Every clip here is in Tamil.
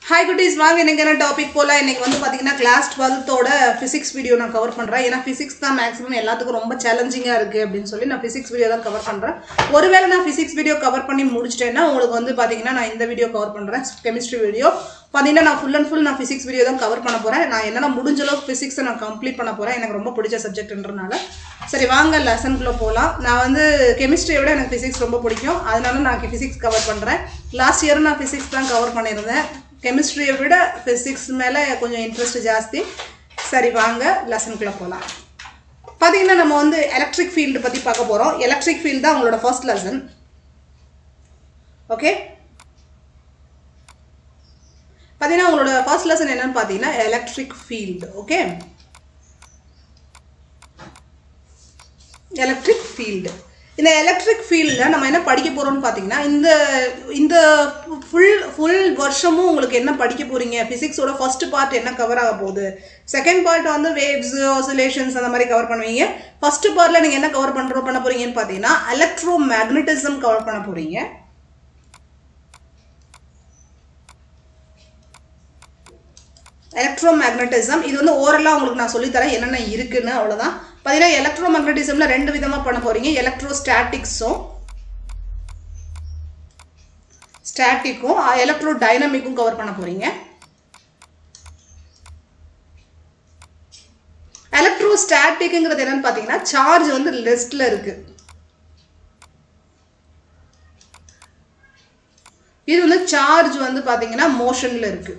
ஹாய் குட்டீஸ் வாங்க இன்னைக்கு என்ன டாபிக் போல இன்னைக்கு வந்து பார்த்தீங்கன்னா கிளாஸ் டுவெல்த்தோட ஃபிசிக்ஸ் வீடியோ நான் கவர் பண்ணுறேன் ஏன்னா ஃபிசிக்ஸ் தான் மேக்ஸிமம் எல்லாத்துக்கும் ரொம்ப சேலஞ்சிங்காக இருக்குது அப்படின்னு சொல்லி நான் ஃபிசிக்ஸ் வீடியோ தான் கவர் பண்ணுறேன் ஒருவேளை நான் ஃபிசிக்ஸ் வீடியோ கவர் பண்ணி முடிச்சிட்டேன்னா உங்களுக்கு வந்து பார்த்தீங்கன்னா நான் இந்த வீடியோ கவர் பண்ணுறேன் கெமிஸ்ட்ரி வீடியோ பார்த்தீங்கன்னா நான் ஃபுல் அண்ட் ஃபுல் நான் ஃபிசிக்ஸ் வீடியோ தான் கவர் பண்ண போகிறேன் நான் என்னென்ன முடிஞ்ச அளவுக்கு ஃபிசிக்ஸை நான் கம்ப்ளீட் பண்ண போகிறேன் எனக்கு ரொம்ப பிடிச்ச சப்ஜெக்ட்ன்றனால சரி வாங்க லெசனுக்குள்ளே போகலாம் நான் வந்து கெமிஸ்ட்ரியை விட எனக்கு ஃபிசிக்ஸ் ரொம்ப பிடிக்கும் அதனால நான் ஃபிசிக்ஸ் கவர் பண்ணுறேன் லாஸ்ட் இயர் நான் ஃபிசிக்ஸ் தான் கவர் பண்ணியிருந்தேன் கெமிஸ்ட்ரியை விட ஃபிசிக்ஸ் மேலே கொஞ்சம் இன்ட்ரெஸ்ட் ஜாஸ்தி சரி வாங்க லெசனுக்குள்ளே போகலாம் பார்த்தீங்கன்னா நம்ம வந்து எலக்ட்ரிக் ஃபீல்டு பற்றி பார்க்க போகிறோம் எலக்ட்ரிக் ஃபீல்டு தான் உங்களோட ஃபர்ஸ்ட் லெசன் ஓகே பார்த்தீங்கன்னா உங்களோட ஃபர்ஸ்ட் லெசன் என்னன்னு பார்த்தீங்கன்னா electric field okay electric field இந்த எலக்ட்ரிக் ஃபீல்டில் நம்ம என்ன படிக்க போகிறோம்னு பார்த்தீங்கன்னா இந்த இந்த ஃபுல் ஃபுல் வருஷமும் உங்களுக்கு என்ன படிக்க போகிறீங்க ஃபிசிக்ஸோட ஃபர்ஸ்ட் பார்ட் என்ன கவர் ஆக போகுது செகண்ட் பார்ட் வந்து வேவ்ஸ் ஆசிலேஷன்ஸ் அந்த மாதிரி கவர் பண்ணுவீங்க ஃபர்ஸ்ட் பார்ட்டில் நீங்கள் என்ன கவர் பண்ணுறோம் பண்ண போகிறீங்கன்னு பார்த்தீங்கன்னா எலக்ட்ரோ மேக்னட்டிசம் கவர் பண்ண போகிறீங்க எலக்ட்ரோ மேக்னட்டிசம் இது வந்து ஓரலாக உங்களுக்கு நான் சொல்லித்தரேன் என்னென்ன இருக்குன்னு அவ்வளோதான் பார்த்தீங்கன்னா எலக்ட்ரோ மேக்னட்டிசமில் ரெண்டு விதமாக பண்ண போகிறீங்க எலக்ட்ரோ ஸ்டாட்டிக்ஸும் ஸ்டாட்டிக்கும் எலக்ட்ரோ டைனமிக்கும் கவர் பண்ண போகிறீங்க எலக்ட்ரோ ஸ்டாட்டிக்ங்கிறது என்னன்னு பார்த்தீங்கன்னா சார்ஜ் வந்து லெஸ்ட்ல இருக்கு இது வந்து சார்ஜ் வந்து பார்த்தீங்கன்னா மோஷன்ல இருக்கு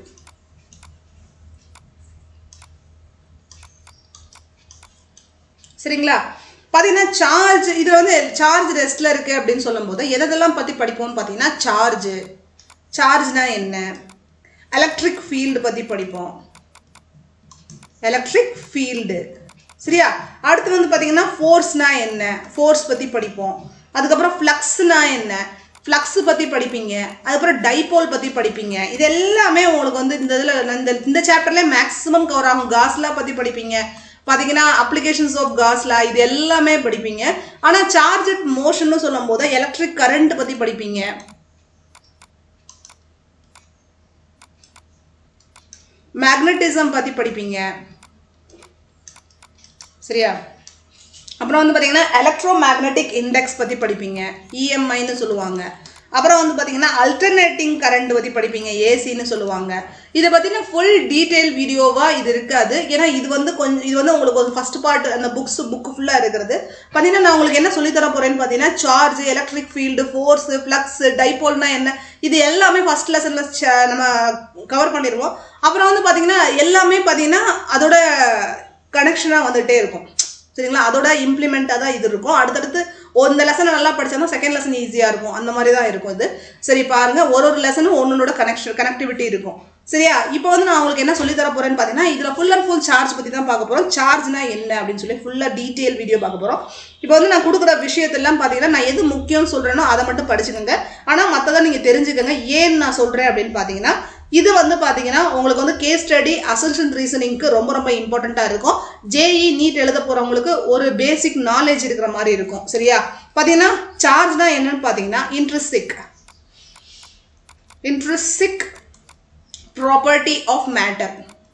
சரிங்களா பார்த்தீங்கன்னா சார்ஜ் இது வந்து சார்ஜ் ரெஸ்ட்டில் இருக்குது அப்படின்னு சொல்லும்போது எதெல்லாம் பற்றி படிப்போம்னு பார்த்தீங்கன்னா சார்ஜு சார்ஜ்னா என்ன எலக்ட்ரிக் ஃபீல்டு பற்றி படிப்போம் எலக்ட்ரிக் ஃபீல்டு சரியா அடுத்து வந்து பார்த்தீங்கன்னா ஃபோர்ஸ்னா என்ன ஃபோர்ஸ் பற்றி படிப்போம் அதுக்கப்புறம் ஃப்ளக்ஸ்னா என்ன ஃப்ளக்ஸ் பற்றி படிப்பீங்க அதுக்கப்புறம் டைபோல் பற்றி படிப்பீங்க இது எல்லாமே உங்களுக்கு வந்து இந்த இதில் இந்த இந்த சாப்டர்லேயே மேக்ஸிமம் கவர் ஆகும் காஸ்லாம் பற்றி படிப்பீங்க பார்த்தீங்கன்னா அப்ளிகேஷன்ஸ் ஆஃப் காஸ்லா இது எல்லாமே படிப்பீங்க ஆனால் சார்ஜ் மோஷன் சொல்லும் போது எலக்ட்ரிக் கரண்ட் பற்றி படிப்பீங்க மேக்னட்டிசம் பற்றி படிப்பீங்க சரியா அப்புறம் வந்து பார்த்தீங்கன்னா எலக்ட்ரோ மேக்னெட்டிக் இண்டெக்ஸ் பற்றி படிப்பீங்க இஎம்ஐன்னு சொல்லுவாங்க அப்புறம் வந்து பார்த்தீங்கன்னா அல்டர்னேட்டிங் கரண்ட் பற்றி படிப்பீங்க ஏசின்னு சொல்லுவாங்க இதை பற்றின ஃபுல் டீட்டெயில் வீடியோவாக இது இருக்காது ஏன்னா இது வந்து கொஞ்சம் இது வந்து உங்களுக்கு ஒரு ஃபஸ்ட் பார்ட் அந்த புக்ஸ் புக்கு ஃபுல்லாக இருக்கிறது பார்த்தீங்கன்னா நான் உங்களுக்கு என்ன சொல்லித்தர போகிறேன்னு பார்த்தீங்கன்னா charge electric field force flux டைபோல்னா என்ன இது எல்லாமே ஃபஸ்ட் லெசனில் நம்ம கவர் பண்ணிடுவோம் அப்புறம் வந்து பார்த்தீங்கன்னா எல்லாமே பார்த்தீங்கன்னா அதோட கனெக்ஷனாக வந்துகிட்டே இருக்கும் சரிங்களா அதோட இம்ப்ளிமெண்ட்டாக தான் இது இருக்கும் அடுத்தடுத்து இந்த லெசனை நல்லா படித்தோம்னா செகண்ட் லெசன் ஈஸியாக இருக்கும் அந்த மாதிரி தான் இருக்கும் இது சரி பாருங்க ஒரு ஒரு லெசனும் ஒன்னொன்னோட கனெக்ஷன் கனெக்டிவிட்டி இருக்கும் சரியா இப்போ வந்து நான் உங்களுக்கு என்ன சொல்லி தர போறேன்னு பார்த்தீங்கன்னா இதில் ஃபுல் அண்ட் ஃபுல் சார்ஜ் பற்றி தான் பார்க்க போகிறோம் சார்ஜ்னா என்ன அப்படின்னு சொல்லி ஃபுல்லாக டீட்டெயில் வீடியோ பார்க்க போகிறோம் இப்போ வந்து நான் கொடுக்குற விஷயத்தெல்லாம் பார்த்தீங்கன்னா நான் எது முக்கியம்னு சொல்கிறேனோ அதை மட்டும் படிச்சுக்கோங்க ஆனால் மற்றதை நீங்கள் தெரிஞ்சுக்கோங்க ஏன் நான் சொல்கிறேன் அப்படின்னு பார்த்தீங்கன்னா இது வந்து பார்த்தீங்கன்னா உங்களுக்கு வந்து கேஸ் ஸ்டடி அசன்ஷன் ரீசனிங்க்கு ரொம்ப ரொம்ப இம்பார்ட்டண்ட்டாக இருக்கும் ஜேஇ நீட் எழுத போகிறவங்களுக்கு ஒரு பேசிக் நாலேஜ் இருக்கிற மாதிரி இருக்கும் சரியா பார்த்தீங்கன்னா சார்ஜ்னா என்னன்னு பார்த்தீங்கன்னா intrinsic intrinsic property of matter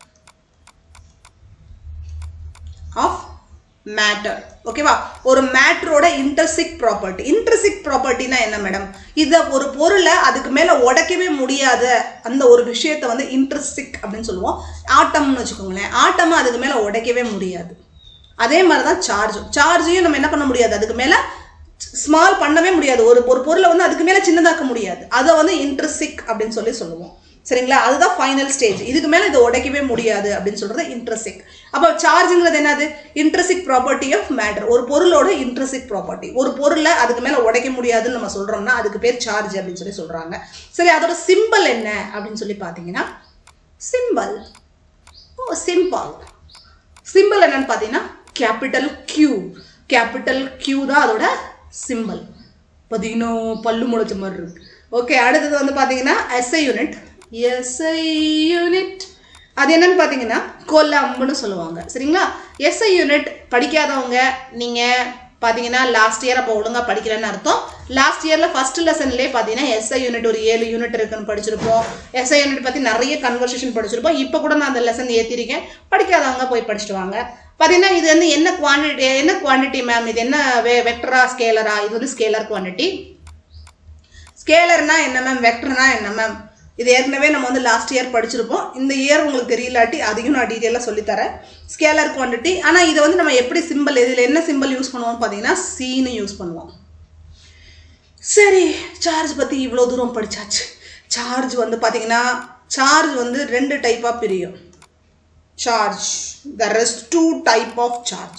of matter ஓகேவா ஒரு மேட்டரோட இன்டர்சிக் ப்ராப்பர்ட்டி இன்டர்சிக் ப்ராப்பர்ட்டினா என்ன மேடம் இதை ஒரு பொருளை அதுக்கு மேலே உடைக்கவே முடியாத அந்த ஒரு விஷயத்தை வந்து இன்டர்சிக் அப்படின்னு சொல்லுவோம் ஆட்டம்னு வச்சுக்கோங்களேன் ஆட்டமை அதுக்கு மேலே உடைக்கவே முடியாது அதே மாதிரி தான் சார்ஜும் சார்ஜையும் நம்ம என்ன பண்ண முடியாது அதுக்கு மேலே ஸ்மால் பண்ணவே முடியாது ஒரு ஒரு பொருளை வந்து அதுக்கு மேலே சின்னதாக்க முடியாது அதை வந்து இன்டர்சிக் அப்படின்னு சொல்லி சொல்லுவோம் சரிங்களா அதுதான் ஃபைனல் ஸ்டேஜ் இதுக்கு மேலே இதை உடைக்கவே முடியாது அப்படின்னு சொல்றது இன்ட்ரெஸ்டிக் அப்போ சார்ஜுங்கிறது என்னது இன்ட்ரெஸ்டிக் ப்ராப்பர்ட்டி ஆஃப் மேட்டர் ஒரு பொருளோட இன்ட்ரெஸ்டிக் ப்ராப்பர்ட்டி ஒரு பொருளை அதுக்கு மேலே உடைக்க முடியாதுன்னு நம்ம சொல்றோம்னா அதுக்கு பேர் சார்ஜ் அப்படின்னு சொல்லி சொல்றாங்க சரி அதோட சிம்பிள் என்ன அப்படின்னு சொல்லி பார்த்தீங்கன்னா சிம்பிள் ஓ சிம்பிள் சிம்பிள் என்னன்னு பார்த்தீங்கன்னா கேபிட்டல் கியூ கேபிட்டல் கியூ தான் அதோட சிம்பிள் பார்த்தீங்கன்னா பல்லு முளைச்ச மாதிரி இருக்கு ஓகே அடுத்தது வந்து பார்த்தீங்கன்னா எஸ்ஐ யூனிட் எஸ்ஐ யூனிட் அது என்னன்னு பார்த்தீங்கன்னா கொல்லம்புன்னு சொல்லுவாங்க சரிங்களா எஸ்ஐ யூனிட் படிக்காதவங்க நீங்கள் பார்த்தீங்கன்னா லாஸ்ட் இயர் அப்போ ஒழுங்காக படிக்கலன்னு அர்த்தம் லாஸ்ட் இயரில் ஃபர்ஸ்ட் லெசன்லேயே பார்த்தீங்கன்னா எஸ்ஐ யூனிட் ஒரு ஏழு யூனிட் இருக்குன்னு படிச்சிருப்போம் எஸ்ஐ யூனிட் பற்றி நிறைய கன்வர்சேஷன் படிச்சிருப்போம் இப்போ கூட நான் அந்த லெசன் ஏற்றிருக்கேன் படிக்காதவங்க போய் படிச்சுட்டு வாங்க பார்த்தீங்கன்னா இது வந்து என்ன குவான்டிட்டி என்ன குவான்டிட்டி மேம் இது என்ன வெ வெக்டரா ஸ்கேலரா இது வந்து ஸ்கேலர் குவான்டிட்டி ஸ்கேலர்னா என்ன மேம் வெக்டர்னா என்ன மேம் இது ஏற்கனவே நம்ம வந்து லாஸ்ட் இயர் படிச்சிருப்போம் இந்த இயர் உங்களுக்கு தெரியலாட்டி அதையும் நான் டீட்டெயிலாக சொல்லித்தரேன் ஸ்கேலர் குவான்டிட்டி ஆனால் இதை வந்து நம்ம எப்படி சிம்பிள் இதில் என்ன சிம்பிள் யூஸ் பண்ணுவோம்னு பார்த்தீங்கன்னா சீனு யூஸ் பண்ணுவோம் சரி சார்ஜ் பற்றி இவ்வளோ தூரம் படிச்சாச்சு சார்ஜ் வந்து பார்த்தீங்கன்னா சார்ஜ் வந்து ரெண்டு டைப்பாக பிரியும் charge there is two type of charge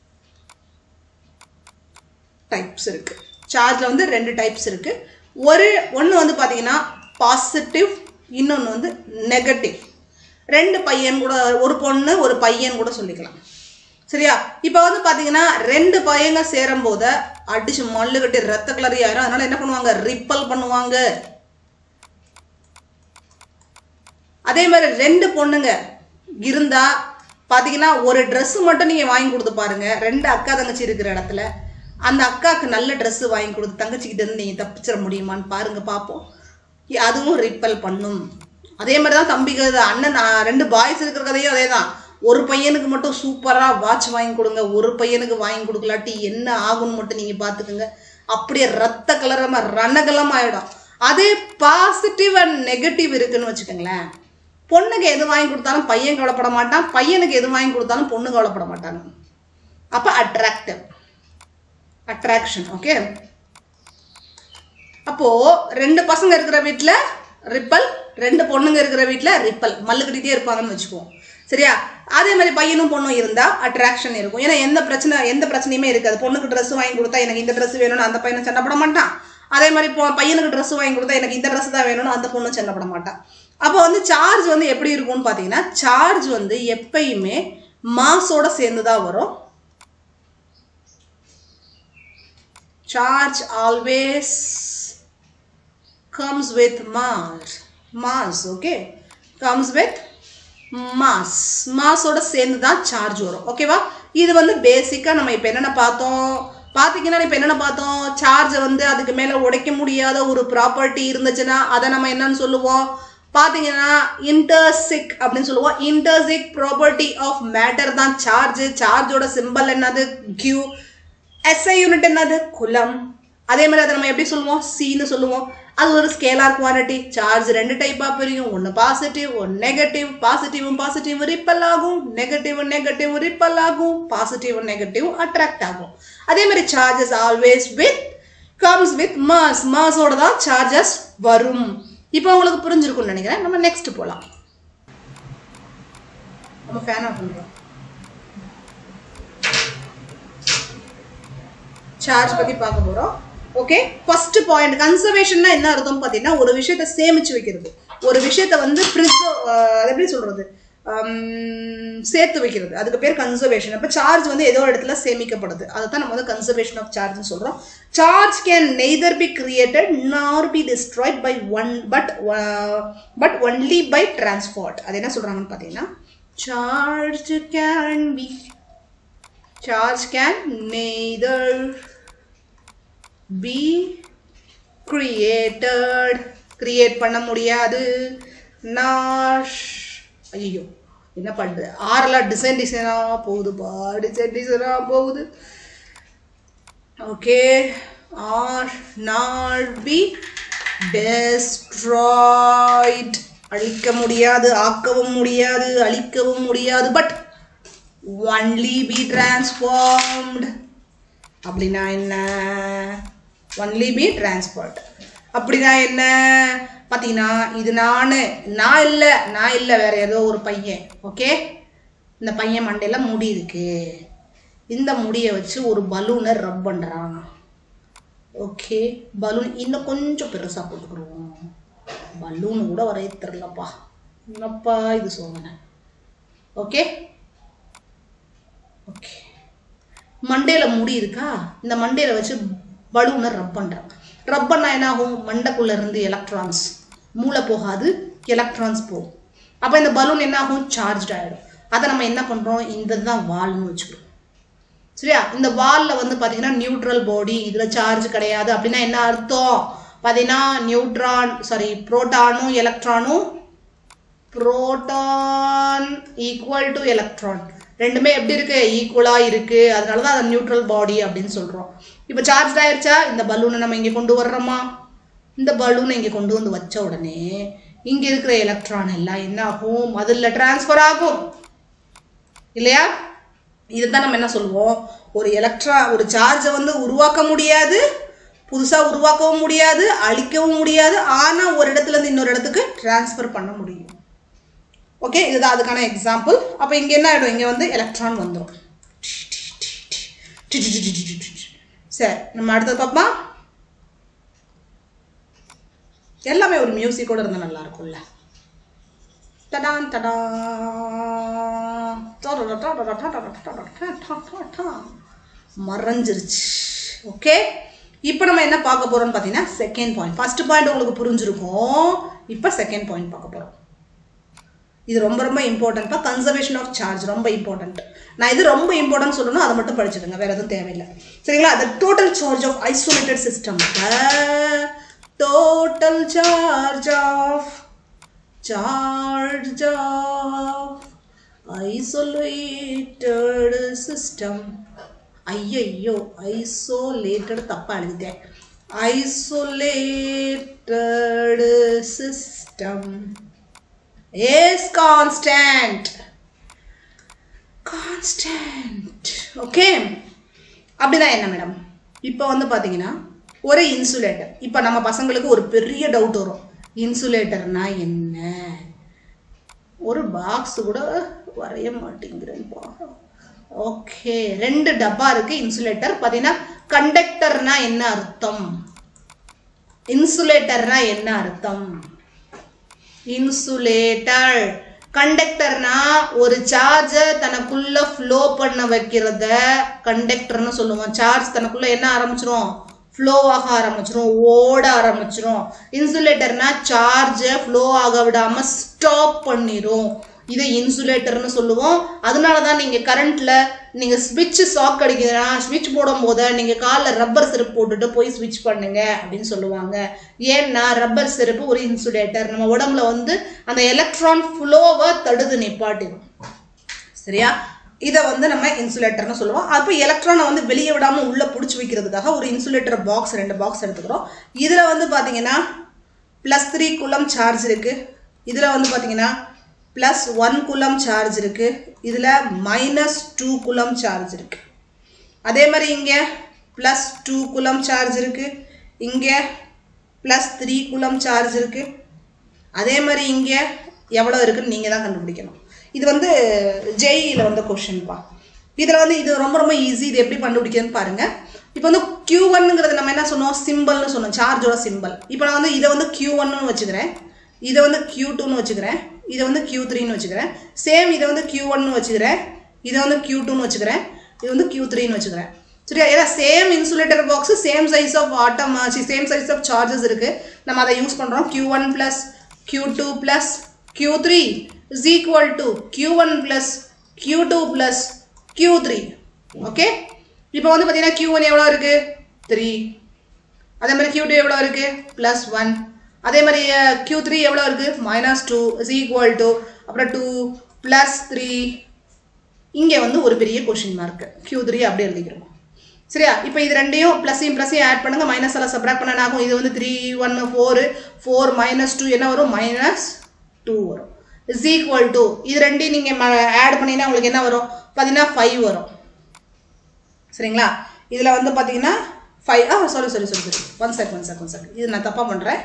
types இருக்கு சார்ஜில் வந்து ரெண்டு டைப்ஸ் இருக்கு ஒரு ஒன்று வந்து பார்த்தீங்கன்னா பாசிட்டிவ் இன்னொன்று வந்து நெகட்டிவ் ரெண்டு பையன் கூட ஒரு பொண்ணு ஒரு பையன் கூட சொல்லிக்கலாம் சரியா இப்போ வந்து பார்த்தீங்கன்னா ரெண்டு பையங்க சேரும் போது அடிச்சு மல்லு கட்டி ரத்த கலரி ஆயிரும் அதனால என்ன பண்ணுவாங்க ரிப்பல் பண்ணுவாங்க அதே மாதிரி ரெண்டு பொண்ணுங்க இருந்தா பார்த்தீங்கன்னா ஒரு Dress மட்டும் நீங்கள் வாங்கி கொடுத்து பாருங்க ரெண்டு அக்கா தங்கச்சி இருக்கிற இடத்துல அந்த அக்காவுக்கு நல்ல Dress வாங்கி கொடுத்து தங்கச்சிக்கிட்ட இருந்து நீங்கள் தப்பிச்சிட முடியுமான்னு பாருங்க பார்ப்போம் இ- அதுவும் ரிப்பல் பண்ணும் அதே மாதிரி தான் தம்பிக்கு இது அண்ணன் ஆ, ரெண்டு பாய்ஸ் இருக்கிற கதையும் அதே தான் ஒரு பையனுக்கு மட்டும் சூப்பராக வாட்ச் வாங்கி கொடுங்க ஒரு பையனுக்கு வாங்கி கொடுக்கலாட்டி என்ன ஆகும்னு மட்டும் நீங்கள் பார்த்துக்குங்க அப்படியே ரத்த கலரமாக ரணகலம் ஆயிடும் அதே பாசிட்டிவ் அண்ட் நெகட்டிவ் இருக்குன்னு வச்சுக்கோங்களேன் பொண்ணுக்கு எது வாங்கி கொடுத்தாலும் பையன் கவலைப்பட மாட்டான் பையனுக்கு எது வாங்கி கொடுத்தாலும் பொண்ணு கவலைப்பட மாட்டாங்க அப்போ அட்ராக்டிவ் அட்ராக்ஷன் ஓகே அப்போ ரெண்டு பசங்க இருக்கிற வீட்ல ரிப்பல் ரெண்டு பொண்ணுங்க இருக்கிற வீட்ல ரிப்பல் மல்லு கட்டிட்டே இருப்பாங்கன்னு வச்சுக்குவோம் சரியா அதே மாதிரி பையனும் பொண்ணும் இருந்தா அட்ராக்ஷன் இருக்கும் ஏன்னா எந்த பிரச்சனை எந்த பிரச்சனையுமே இருக்காது பொண்ணுக்கு Dress வாங்கி கொடுத்தா எனக்கு இந்த Dress வேணும்னு அந்த பையனும் சண்டை போட மாட்டான் அதே மாதிரி பொ- பையனுக்கு Dress வாங்கி கொடுத்தா எனக்கு இந்த Dress தான் வேணும்னு அந்த பொண்ணும் சண்டை போட மாட்டான் அப்போ வந்து சார்ஜ் வந்து எப்படி இருக்கும்னு பார்த்தீங்கன்னா சார்ஜ் வந்து எப்பயுமே மாஸோட சேர்ந்து தான் வரும் charge always comes with mass mass okay comes with mass மாஸோட சேர்ந்து தான் சார்ஜ் வரும் ஓகேவா இது வந்து பேசிக்காக நம்ம இப்போ என்னென்ன பார்த்தோம் பார்த்தீங்கன்னா இப்போ என்னென்ன பார்த்தோம் சார்ஜை வந்து அதுக்கு மேலே உடைக்க முடியாத ஒரு ப்ராப்பர்ட்டி இருந்துச்சுன்னா அதை நம்ம என்னன்னு சொல்லுவோம் பார்த்தீங்கன்னா இன்டர்சிக் அப்படின்னு சொல்லுவோம் இன்டர்சிக் ப்ராப்பர்ட்டி ஆஃப் மேட்டர் தான் சார்ஜ் சார்ஜோட சிம்பல் என்னது கியூ எஸ்ஐ யூனிட் என்னது குலம் அதே மாதிரி அதை நம்ம எப்படி சொல்லுவோம் சீன்னு சொல்லுவோம் அது ஒரு ஸ்கேலார் குவான்டிட்டி சார்ஜ் ரெண்டு டைப்பாக பிரியும் ஒன்று பாசிட்டிவ் ஒன்று நெகட்டிவ் பாசிட்டிவும் பாசிட்டிவ் ரிப்பல் ஆகும் நெகட்டிவ் நெகட்டிவ் ரிப்பல் ஆகும் பாசிட்டிவ் நெகட்டிவ் அட்ராக்ட் ஆகும் அதே மாதிரி charges always with comes with mass மாஸோட தான் சார்ஜஸ் வரும் இப்போ உங்களுக்கு புரிஞ்சிருக்கும்னு நினைக்கிறேன் நம்ம நெக்ஸ்ட் போகலாம் நம்ம ஃபேன் ஆஃப் பண்ணுறோம் சார்ஜ் பத்தி பார்க்க போறோம் ஓகே ஃபர்ஸ்ட் பாயிண்ட் கன்சர்வேஷன்னா என்ன அர்த்தம் பார்த்தீங்கன்னா ஒரு விஷயத்த சேமிச்சு வைக்கிறது ஒரு விஷயத்த வந்து ப்ரிசர்வ் எப்படி சொல்றது ஹம், சேர்த்து வைக்கிறது அதுக்கு பேர் கன்சர்வேஷன் அப்போ சார்ஜ் வந்து ஏதோ ஒரு இடத்துல சேமிக்கப்படுது அதை தான் நம்ம வந்து கன்சர்வேஷன் ஆஃப் சார்ஜ்னு சொல்றோம் charge can neither be created nor be destroyed by one but but only by transport அது என்ன சொல்றாங்கன்னு பார்த்தீங்கன்னா charge can be charge can neither be created create பண்ண முடியாது nor ஐயோ என்ன பண்ணுது ஆறெல்லாம் டிசைன் டிசைனாக போகுதுப்பா டிசைன் டிசைனாக போகுது okay or not be destroyed அழிக்க முடியாது ஆக்கவும் முடியாது அழிக்கவும் முடியாது பட் ஒன்லி பி டிரான்ஸ்ஃபார்ம்டு அப்படின்னா என்ன ஒன்லி பி டிரான்ஸ்போர்ட் அப்படின்னா என்ன பார்த்தீங்கன்னா இது நான் நான் இல்லை நான் இல்லை வேற ஏதோ ஒரு பையன் ஓகே இந்த பையன் மண்டையில் முடி இருக்கு இந்த முடியை வச்சு ஒரு பலூனை ரப் பண்ணுறான் ஓகே பலூன் இன்னும் கொஞ்சம் பெருசாக போட்டுக்கிடுவோம் பலூன் கூட வரைய தெரிலப்பா என்னப்பா இது சோதனை ஓகே ஓகே மண்டையில் முடி இருக்கா இந்த மண்டையில் வச்சு பலூனை ரப் பண்ணுறாங்க ரப் பண்ணா என்ன ஆகும் மண்டைக்குள்ள இருந்து எலக்ட்ரான்ஸ் மூளை போகாது எலக்ட்ரான்ஸ் போகும் அப்போ இந்த பலூன் என்ன ஆகும் சார்ஜ் ஆகிடும் அதை நம்ம என்ன பண்ணுறோம் இந்த தான் வால்னு வச்சுக்கிறோம் சரியா இந்த வால்ல வந்து பார்த்தீங்கன்னா நியூட்ரல் பாடி இதில் சார்ஜ் கிடையாது அப்படின்னா என்ன அர்த்தம் பார்த்தீங்கன்னா நியூட்ரான் சாரி புரோட்டானும் எலக்ட்ரானும் புரோட்டான் ஈக்குவல் டு எலக்ட்ரான் ரெண்டுமே எப்படி இருக்கு ஈக்குவலா இருக்கு அதனால தான் அது நியூட்ரல் பாடி அப்படின்னு சொல்றோம் இப்போ சார்ஜ் ஆயிருச்சா இந்த பலூனை நம்ம இங்கே கொண்டு வர்றோமா இந்த பலூனை இங்கே கொண்டு வந்து வச்ச உடனே இங்க இருக்கிற எலக்ட்ரான் எல்லாம் என்ன ஆகும் அதில் டிரான்ஸ்ஃபர் ஆகும் இல்லையா இதுதான் நம்ம என்ன சொல்லுவோம் ஒரு எலக்ட்ரா ஒரு சார்ஜை வந்து உருவாக்க முடியாது புதுசா உருவாக்கவும் முடியாது அழிக்கவும் முடியாது ஆனா ஒரு இடத்துல இருந்து இன்னொரு இடத்துக்கு டிரான்ஸ்ஃபர் பண்ண முடியும் ஓகே இதுதான் அதுக்கான எக்ஸாம்பிள் அப்போ இங்க என்ன ஆயிடும் இங்க வந்து எலக்ட்ரான் வந்துடும் சரி நம்ம அடுத்தது பார்ப்போமா எல்லாமே ஒரு மியூசிக்கோட இருந்தால் நல்லா இருக்கும்ல தடான் தடா மறைஞ்சிருச்சு ஓகே இப்போ நம்ம என்ன பார்க்க போறோம்னு பார்த்தீங்கன்னா செகண்ட் பாயிண்ட் ஃபர்ஸ்ட் பாயிண்ட் உங்களுக்கு புரிஞ்சிருக்கும் இப்போ செகண்ட் பாயிண்ட் பார்க்க போறோம் இது ரொம்ப ரொம்ப இம்பார்ட்டன்ட்ப்பா கன்சர்வேஷன் ஆஃப் சார்ஜ் ரொம்ப இம்பார்ட்டன்ட் நான் இது ரொம்ப இம்பார்ட்டன்ட் சொல்லணும் அதை மட்டும் படிச்சுடுங்க வேற எதுவும் தேவையில்லை சரிங்களா the total charge of isolated system total charge of charge of isolated system ஐயையோ ஐசோலேட்டட் தப்பா எழுதிட்டேன் isolated system is constant constant okay அப்படின்னா என்ன மேடம் இப்போ வந்து பார்த்தீங்கன்னா ஒரு இன்சுலேட்டர் இப்போ நம்ம பசங்களுக்கு ஒரு பெரிய டவுட் வரும் இன்சுலேட்டர்னா என்ன ஒரு பாக்ஸ் கூட வரைய மாட்டேங்கிறேன்ப்பா ஓகே ரெண்டு டப்பா இருக்கு இன்சுலேட்டர் பார்த்தீங்கன்னா கண்டக்டர்னா என்ன அர்த்தம் இன்சுலேட்டர்னா என்ன அர்த்தம் இன்சுலேட்டர் கண்டக்டர்னா ஒரு சார்ஜை தனக்குள்ள ஃப்ளோ பண்ண வைக்கிறத கண்டக்டர்னு சொல்லுவோம் சார்ஜ் தனக்குள்ள என்ன ஆரம்பிச்சிரும் ஃப்ளோ ஆக ஆரம்பிச்சிரும் ஓட ஆரம்பிச்சிரும் இன்சுலேட்டர்னா சார்ஜை ஃப்ளோ ஆக விடாம ஸ்டாப் பண்ணிரும் இதை இன்சுலேட்டர்னு சொல்லுவோம் அதனால தான் நீங்கள் கரண்ட்ல நீங்கள் ஸ்விட்ச் சாக் அடிக்கிறதுனா ஸ்விட்ச் போடும் போது நீங்கள் காலில் ரப்பர் செருப்பு போட்டுட்டு போய் ஸ்விட்ச் பண்ணுங்க அப்படின்னு சொல்லுவாங்க ஏன்னா ரப்பர் செருப்பு ஒரு இன்சுலேட்டர் நம்ம உடம்புல வந்து அந்த எலக்ட்ரான் ஃப்ளோவை தடுத்து நிப்பாட்டிடும் சரியா இதை வந்து நம்ம இன்சுலேட்டர்னு சொல்லுவோம் அப்போ எலக்ட்ரானை வந்து வெளியே விடாமல் உள்ளே பிடிச்சி வைக்கிறதுக்காக ஒரு இன்சுலேட்டர் பாக்ஸ் ரெண்டு பாக்ஸ் எடுத்துக்கிறோம் இதில் வந்து பார்த்தீங்கன்னா ப்ளஸ் த்ரீ குலம் சார்ஜ் இருக்குது இதில் வந்து பார்த்தீங்கன்னா ப்ளஸ் ஒன் குலம் சார்ஜ் இருக்குது இதில் மைனஸ் டூ குலம் சார்ஜ் இருக்குது அதே மாதிரி இங்கே ப்ளஸ் டூ குலம் சார்ஜ் இருக்குது இங்கே ப்ளஸ் த்ரீ குலம் சார்ஜ் இருக்குது அதே மாதிரி இங்கே எவ்வளோ இருக்குன்னு நீங்கள் தான் கண்டுபிடிக்கணும் இது வந்து ஜேஇயில் வந்த கொஷின்ப்பா இதில் வந்து இது ரொம்ப ரொம்ப ஈஸி இது எப்படி கண்டுபிடிக்கிறதுன்னு பாருங்கள் இப்போ வந்து கியூ ஒன்னுங்கிறது நம்ம என்ன சொன்னோம் சிம்பிள்னு சொன்னோம் சார்ஜோட சிம்பிள் இப்போ நான் வந்து இதை வந்து கியூ ஒன்னு வச்சுக்கிறேன் இதை வந்து கியூ டூன்னு வச்சுக்கிறேன் இதை வந்து கியூ த்ரீன்னு வச்சுக்கிறேன் சேம் இதை வந்து கியூ ஒன்னு வச்சுக்கிறேன் இதை வந்து கியூ டூன்னு வச்சுக்கிறேன் இது வந்து கியூ த்ரீன்னு வச்சுக்கிறேன் சரியா ஏன்னா same insulator box same size of atom same size of charges இருக்கு நம்ம அதை யூஸ் பண்ணுறோம் Q one plus Q two plus Q three is equal to Q one plus Q two plus Q three okay இப்போ வந்து பார்த்தீங்கன்னா கியூ ஒன் எவ்வளோ இருக்கு த்ரீ அதே மாதிரி கியூ டூ எவ்வளோ இருக்கு ப்ளஸ் ஒன் அதே மாதிரி கியூ த்ரீ எவ்வளோ இருக்கு minus two is equal to அப்புறம் டூ ப்ளஸ் த்ரீ இங்கே வந்து ஒரு பெரிய கொஷின் மார்க் கியூ த்ரீ அப்படி எழுதிக்கிறோம் சரியா இப்போ இது ரெண்டையும் ப்ளஸையும் ப்ளஸையும் ஆட் பண்ணுங்க மைனஸ் எல்லாம் சப்ராக்ட் பண்ண ஆகும் இது வந்து three one four four minus two என்ன வரும் மைனஸ் டூ வரும் இஸ் ஈக்குவல் டு இது ரெண்டையும் நீங்கள் ஆட் பண்ணீங்கன்னா உங்களுக்கு என்ன வரும் பார்த்தீங்கன்னா ஃபைவ் வரும் சரிங்களா இதில் வந்து பார்த்தீங்கன்னா ஃபைவ் ஆ sorry sorry sorry sorry one check one check one check இது நான் தப்பாக பண்ணுறேன்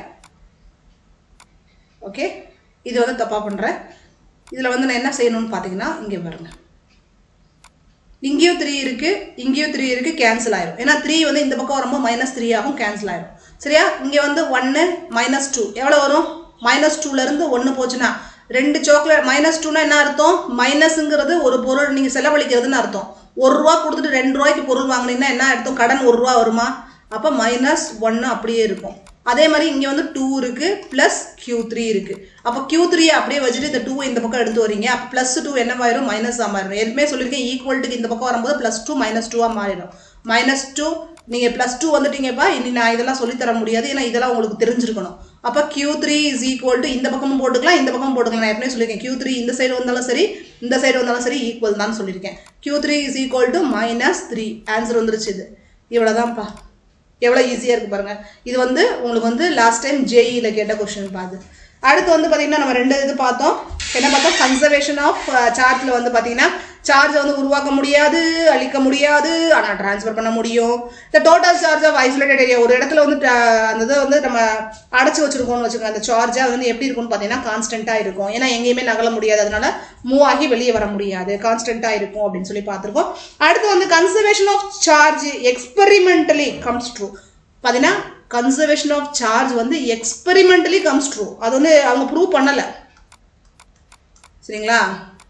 ஓகே இது வந்து தப்பாக பண்ணுறேன் இதில் வந்து நான் என்ன செய்யணும்னு பார்த்தீங்கன்னா இங்கே பாருங்க இங்கேயும் த்ரீ இருக்கு இங்கேயும் த்ரீ இருக்கு கேன்சல் ஆயிரும் ஏன்னா த்ரீ வந்து இந்த பக்கம் வரும்போது மைனஸ் த்ரீ ஆகும் கேன்சல் ஆயிரும் சரியா இங்கே வந்து ஒன்று மைனஸ் டூ எவ்வளோ வரும் மைனஸ் டூலேருந்து ஒன்று போச்சுன்னா ரெண்டு சாக்லேட் மைனஸ் டூனா என்ன அர்த்தம் மைனஸுங்கிறது ஒரு பொருள் நீங்கள் செலவழிக்கிறதுன்னு அர்த்தம் ஒரு ரூபா கொடுத்துட்டு ரெண்டு ரூபாய்க்கு பொருள் வாங்கினீங்கன்னா என்ன அர்த்தம் கடன் ஒரு ரூபா வருமா அப்போ மைனஸ் ஒன்று அப்படியே இருக்கும் அதே மாதிரி இங்கே வந்து டூ இருக்கு ப்ளஸ் கியூ த்ரீ இருக்கு அப்போ கியூ த்ரீ அப்படியே வச்சுட்டு இந்த டூ இந்த பக்கம் எடுத்து வரீங்க அப்போ ப்ளஸ் டூ என்னவாயிரும் மைனஸாக மாறிடும் ஏற்கனவே சொல்லியிருக்கேன் ஈக்குவல்ட்டுக்கு இந்த பக்கம் வரும்போது ப்ளஸ் டூ மைனஸ் டூவாக மாறிடும் மைனஸ் டூ நீங்கள் ப்ளஸ் டூ வந்துட்டீங்கப்பா இனி நான் இதெல்லாம் சொல்லித் தர முடியாது ஏன்னா இதெல்லாம் உங்களுக்கு தெரிஞ்சிருக்கணும் அப்போ Q three is equal to இந்த பக்கமும் போட்டுக்கலாம் இந்த பக்கமும் போட்டுக்கலாம் நான் ஏற்கனவே சொல்லியிருக்கேன் கியூ த்ரீ இந்த சைடு வந்தாலும் சரி இந்த சைடு வந்தாலும் சரி ஈக்குவல் தான் சொல்லியிருக்கேன் Q three is equal to minus three answer வந்துருச்சு இது இவ்வளோதான்ப்பா எவ்வளோ ஈஸியாக இருக்குது பாருங்கள் இது வந்து உங்களுக்கு வந்து லாஸ்ட் டைம் ஜேஇயில் கேட்ட கொஷின் பார்த்து அடுத்து வந்து பார்த்தீங்கன்னா நம்ம ரெண்டு இது பார்த்தோம் என்ன பார்த்தோம் கன்சர்வேஷன் ஆஃப் சார்ஜில் வந்து பார்த்தீங்கன்னா சார்ஜை வந்து உருவாக்க முடியாது அழிக்க முடியாது ஆனால் ட்ரான்ஸ்ஃபர் பண்ண முடியும் இந்த total charge of isolated area ஒரு இடத்துல வந்து ட- அந்த இதை வந்து நம்ம அடைச்சி வச்சிருக்கோம்னு வச்சுக்கோங்க அந்த சார்ஜ் அது வந்து எப்படி இருக்கும்னு பார்த்தீங்கன்னா கான்ஸ்டண்ட்டாக இருக்கும் ஏன்னா எங்கேயுமே நகல முடியாது அதனால மூவ் ஆகி வெளியே வர முடியாது கான்ஸ்டண்ட்டாக இருக்கும் அப்படின்னு சொல்லி பார்த்துருக்கோம் அடுத்து வந்து conservation of charge experimentally comes true பார்த்தீங்கன்னா கன்சர்வேஷன் ஆஃப் சார்ஜ் வந்து எக்ஸ்பெரிமெண்டலி கம்ஸ் ட்ரூ அது வந்து அவங்க ப்ரூவ் பண்ணலை சரிங்களா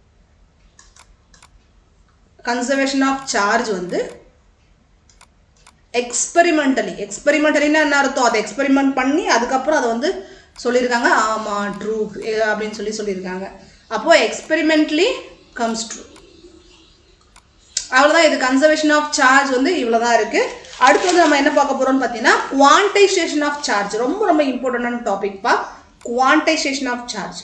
கன்சர்வேஷன் ஆஃப் சார்ஜ் வந்து எக்ஸ்பெரிமெண்டலி எக்ஸ்பெரிமெண்டலின்னா என்ன அர்த்தம் அதை எக்ஸ்பெரிமெண்ட் பண்ணி அதுக்கப்புறம் அதை வந்து சொல்லியிருக்காங்க ஆமாம் ட்ரூ அப்படின்னு சொல்லி சொல்லியிருக்காங்க அப்போ எக்ஸ்பெரிமெண்ட்லி கம்ஸ் ட்ரூ அவ்வளோதான் இது கன்சர்வேஷன் ஆஃப் சார்ஜ் வந்து இவ்வளோ தான் இருக்குது அடுத்து வந்து நம்ம என்ன பார்க்க போகிறோம்னு பார்த்தீங்கன்னா குவான்டைசேஷன் ஆஃப் சார்ஜ் ரொம்ப ரொம்ப இம்பார்ட்டண்டான டாபிக்ப்பா குவான்டைசேஷன் ஆஃப் சார்ஜ்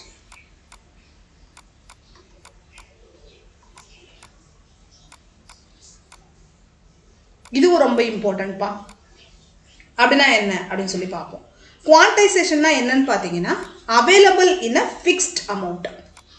இதுவும் ரொம்ப இம்பார்ட்டன்ட்ப்பா அப்படின்னா என்ன அப்படின்னு சொல்லி பார்ப்போம் குவான்டைசேஷன்னா என்னன்னு பார்த்தீங்கன்னா available in a fixed amount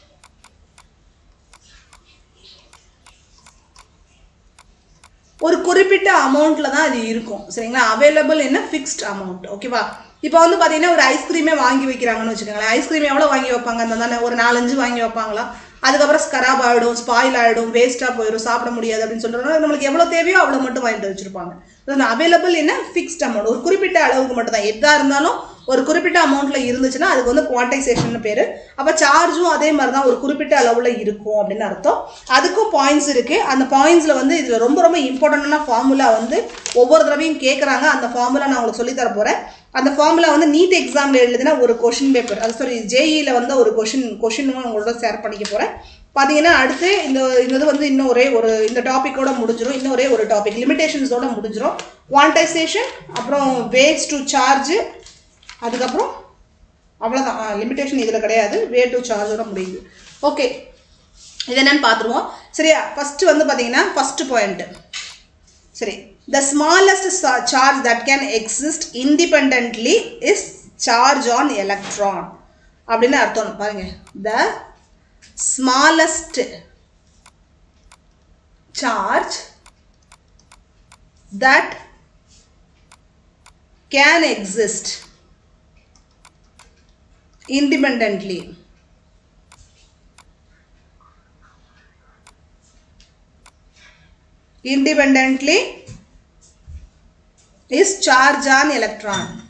ஒரு குறிப்பிட்ட அமௌண்ட்டில் தான் அது இருக்கும் சரிங்களா அவைலபிள் என்ன ஃபிக்ஸ்ட் அமௌண்ட் ஓகேவா இப்போ வந்து பார்த்தீங்கன்னா ஒரு ஐஸ்கிரீமே வாங்கி வைக்கிறாங்கன்னு வச்சுக்கோங்களேன் ஐஸ்கிரீம் எவ்வளோ வாங்கி வைப்பாங்க அந்த தானே ஒரு நாலஞ்சு வாங்கி வைப்பாங்களா அதுக்கப்புறம் ஸ்கராப் ஆகிடும் ஸ்பாயில் ஆகிடும் வேஸ்ட்டாக போயிடும் சாப்பிட முடியாது அப்படின்னு சொல்கிறதுனால நம்மளுக்கு எவ்வளோ தேவையோ அவ்வளோ மட்டும் வாங்கிட்டு வச்சுருப்பாங்க அவைலபிள் என்ன ஃபிக்ஸ்ட் அமௌண்ட் ஒரு குறிப்பிட்ட அளவுக்கு மட்டும் தான் எதாக இருந்தாலும் ஒரு குறிப்பிட்ட அமௌண்ட்டில் இருந்துச்சுன்னா அதுக்கு வந்து குவான்டைசேஷன் பேர் அப்போ சார்ஜும் அதே மாதிரி தான் ஒரு குறிப்பிட்ட அளவில் இருக்கும் அப்படின்னு அர்த்தம் அதுக்கும் பாயிண்ட்ஸ் இருக்குது அந்த பாயிண்ட்ஸில் வந்து இதில் ரொம்ப ரொம்ப இம்பார்ட்டண்டான ஃபார்முலா வந்து ஒவ்வொரு தடவையும் கேட்குறாங்க அந்த ஃபார்முலா நான் உங்களுக்கு சொல்லித் தர போகிறேன் அந்த ஃபார்முலா வந்து நீட் எக்ஸாமில் எழுதினா ஒரு கொஷின் பேப்பர் அது சாரி ஜேஇயில் வந்து ஒரு கொஷின் கொஷின் உங்களோட ஷேர் பண்ணிக்க போகிறேன் பார்த்தீங்கன்னா அடுத்து இந்த இந்த இது வந்து இன்னும் ஒரே ஒரு இந்த டாப்பிக்கோட முடிஞ்சிடும் இன்னும் ஒரே ஒரு டாபிக் லிமிடேஷன்ஸோட முடிஞ்சிடும் குவான்டைசேஷன் அப்புறம் வேஸ் டு சார்ஜ் அதுக்கப்புறம் அவ்வளோதான் லிமிடேஷன் இதில் கிடையாது வே டு சார்ஜோட முடியுது ஓகே இது என்னன்னு பார்த்துருவோம் சரியா ஃபஸ்ட்டு வந்து பார்த்தீங்கன்னா ஃபஸ்ட்டு பாயிண்ட் சரி the smallest charge that can exist independently is charge on electron அப்படின்னு அர்த்தம் பாருங்க the smallest charge that can exist independently independently is charge on electron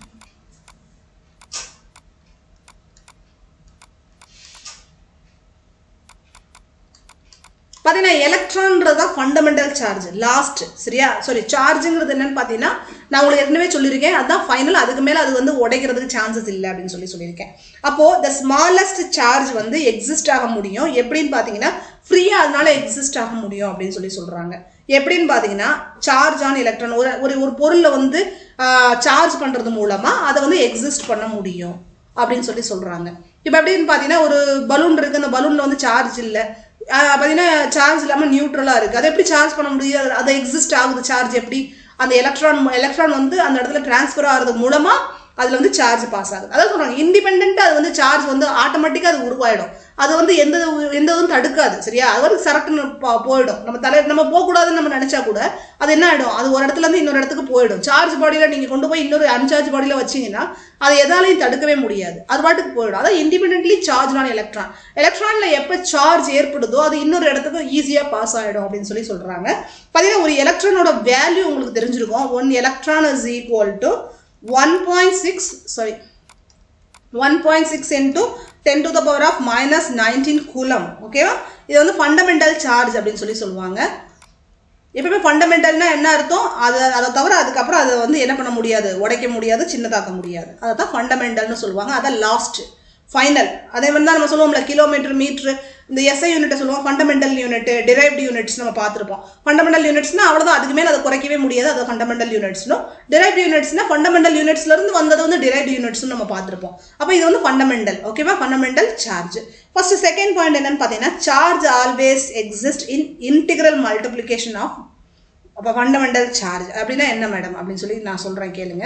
பார்த்தீங்கன்னா எலக்ட்ரான்றது தான் ஃபண்டமெண்டல் சார்ஜ் லாஸ்ட் சரியா சாரி சார்ஜுங்கிறது என்னன்னு பார்த்தீங்கன்னா நான் உங்களுக்கு ஏற்கனவே சொல்லியிருக்கேன் அதுதான் ஃபைனல் அதுக்கு மேலே அது வந்து உடைக்கிறதுக்கு சான்சஸ் இல்லை அப்படின்னு சொல்லி சொல்லியிருக்கேன் அப்போது த ஸ்மாலஸ்ட் சார்ஜ் வந்து எக்ஸிஸ்ட் ஆக முடியும் எப்படின்னு பார்த்தீங்கன்னா ஃப்ரீயாக அதனால எக்ஸிஸ்ட் ஆக முடியும் அப்படின்னு சொல்லி சொல்கிறாங்க எப்படின்னு பார்த்தீங்கன்னா சார்ஜ் ஆன் எலக்ட்ரான் ஒரு ஒரு ஒரு பொருளை வந்து சார்ஜ் பண்ணுறது மூலமாக அதை வந்து எக்ஸிஸ்ட் பண்ண முடியும் அப்படின்னு சொல்லி சொல்கிறாங்க இப்போ எப்படின்னு பார்த்தீங்கன்னா ஒரு பலூன் இருக்குது அந்த பலூனில் வந்து சார்ஜ் இல்லை பார்த்தீங்கன்னா சார்ஜ் இல்லாமல் நியூட்ரலாக இருக்குது அதை எப்படி சார்ஜ் பண்ண முடியாது அது எக்ஸிஸ்ட் ஆகுது சார்ஜ் எப்படி அந்த எலக்ட்ரான் எலக்ட்ரான் வந்து அந்த இடத்துல டிரான்ஸ்ஃபர் ஆகிறது மூலமாக அதில் வந்து சார்ஜ் பாஸ் ஆகுது அதான் சொல்கிறாங்க இண்டிபெண்ட்டாக அது வந்து சார்ஜ் வந்து ஆட்டோமேட்டிக்காக அது உருவாயிடும் அது வந்து எந்த இது- எந்த இதுவும் தடுக்காது சரியா அது வந்து சரக்குன்னு போ- போயிடும் நம்ம தலை நம்ம போகக்கூடாதுன்னு நம்ம நினச்சா கூட அது என்ன ஆகிடும் அது ஒரு இடத்துல இருந்து இன்னொரு இடத்துக்கு போயிடும் சார்ஜ் பாடியில் நீங்கள் கொண்டு போய் இன்னொரு அன்சார்ஜ் பாடியில் வச்சீங்கன்னா அதை எதாலையும் தடுக்கவே முடியாது அது பாட்டுக்கு போயிடும் அதான் இண்டிபெண்ட்லி சார்ஜ் ஆன எலக்ட்ரான் எலக்ட்ரானில் எப்போ சார்ஜ் ஏற்படுதோ அது இன்னொரு இடத்துக்கு ஈஸியாக பாஸ் ஆகிடும் அப்படின்னு சொல்லி சொல்கிறாங்க பார்த்தீங்கன்னா ஒரு எலக்ட்ரானோட வேல்யூ உங்களுக்கு தெரிஞ்சிருக்கும் one electron is equal to one point six sorry one point six into ten to the power of minus nineteen coulomb ஓகேவா இது வந்து ஃபண்டமெண்டல் சார்ஜ் அப்படின்னு சொல்லி சொல்லுவாங்க எப்பவுமே ஃபண்டமெண்டல்னா என்ன அர்த்தம் அது அதை தவிர அதுக்கப்புறம் அதை வந்து என்ன பண்ண முடியாது உடைக்க முடியாது சின்னதாக்க முடியாது அதை தான் ஃபண்டமெண்டல்னு சொல்லுவாங்க அதான் லாஸ்ட் ஃபைனல் அதே மாதிரி தான் நம்ம சொல்லுவோம்ல கிலோமீட்டர் மீட்ரு இந்த எஸ்ஐ யூனிட்டை சொல்லுவோம் ஃபண்டமெண்டல் யூனிட் டிரைவ்டு யூனிட்ஸ் நம்ம பார்த்துருப்போம் ஃபண்டமெண்டல் யூனிட்ஸ்னா அவ்வளோதான் அதுக்கு மேலே அதை குறைக்கவே முடியாது அது ஃபண்டமெண்டல் யூனிட்ஸ்னும் டிரைவ்டு யூனிட்ஸ்னா ஃபண்டமெண்டல் யூனிட்ஸ்லேருந்து வந்தது வந்து டிரைவ்டு யூனிட்ஸ்னு நம்ம பார்த்துருப்போம் அப்போ இது வந்து ஃபண்டமெண்டல் ஓகேவா fundamental charge first second point என்னன்னு பார்த்தீங்கன்னா charge always exist in integral multiplication of அப்போ ஃபண்டமெண்டல் சார்ஜ் அப்படின்னா என்ன மேடம் அப்படின்னு சொல்லி நான் சொல்கிறேன் கேளுங்க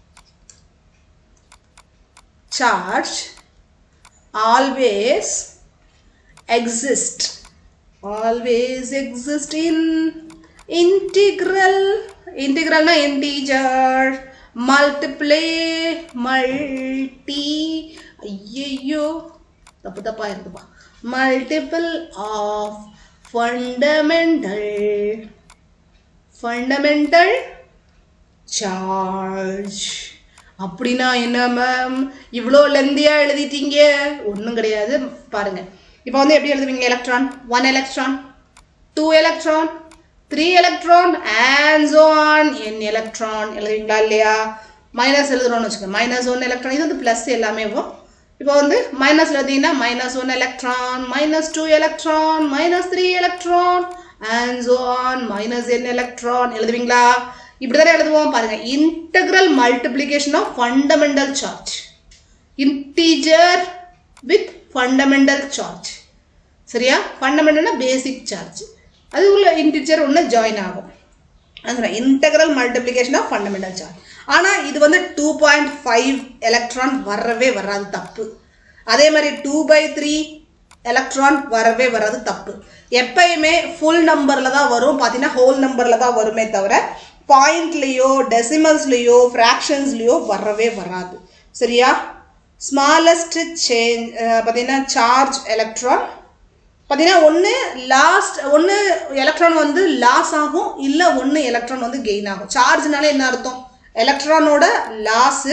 charge always exist always exist in integral integralனா integer multiply multi ஐயையோ தப்பு தப்பா இருக்குப்பா multiple of fundamental fundamental charge அப்படின்னா என்ன மேம் இவ்வளோ லெந்தியாக எழுதிட்டீங்க ஒன்றும் கிடையாது பாருங்க இப்போ வந்து எப்படி எழுதுவீங்க electron one electron two electron three electron and so on n electron எழுதுவீங்களா இல்லையா மைனஸ் எழுதுறோம்னு வச்சுக்கோங்க மைனஸ் ஒன் எலக்ட்ரான் இது வந்து ப்ளஸ் எல்லாமே வரும் இப்போ வந்து மைனஸ் எழுதிங்கன்னா minus one electron minus two electron minus three electron and so on minus n electron எழுதுவீங்களா இப்படி தானே எழுதுவோம் பாருங்க integral multiplication of fundamental charge integer with fundamental charge சரியா ஃபண்டமெண்டல்னா பேசிக் சார்ஜ் அது உள்ள இன்டீஜர் ஒன்று ஜாயின் ஆகும் அதுதான் integral multiplication of fundamental charge ஆனால் இது வந்து டூ பாயிண்ட் ஃபைவ் எலக்ட்ரான் வரவே வராது தப்பு அதே மாதிரி டூ பை த்ரீ எலக்ட்ரான் வரவே வராது தப்பு எப்பயுமே ஃபுல் நம்பரில் தான் வரும் பார்த்தீங்கன்னா ஹோல் நம்பரில் தான் வருமே தவிர பாயிண்ட்லேயோ டெசிமல்ஸ்லேயோ ஃப்ராக்ஷன்ஸ்லேயோ வரவே வராது சரியா ஸ்மாலஸ்ட் சேஞ்ச் பார்த்தீங்கன்னா சார்ஜ் எலக்ட்ரான் பார்த்தீங்கன்னா ஒன்று லாஸ்ட் ஒன்று எலக்ட்ரான் வந்து லாஸ் ஆகும் இல்லை ஒன்று எலக்ட்ரான் வந்து கெயின் ஆகும் சார்ஜ்னால என்ன அர்த்தம் எலக்ட்ரானோட லாஸு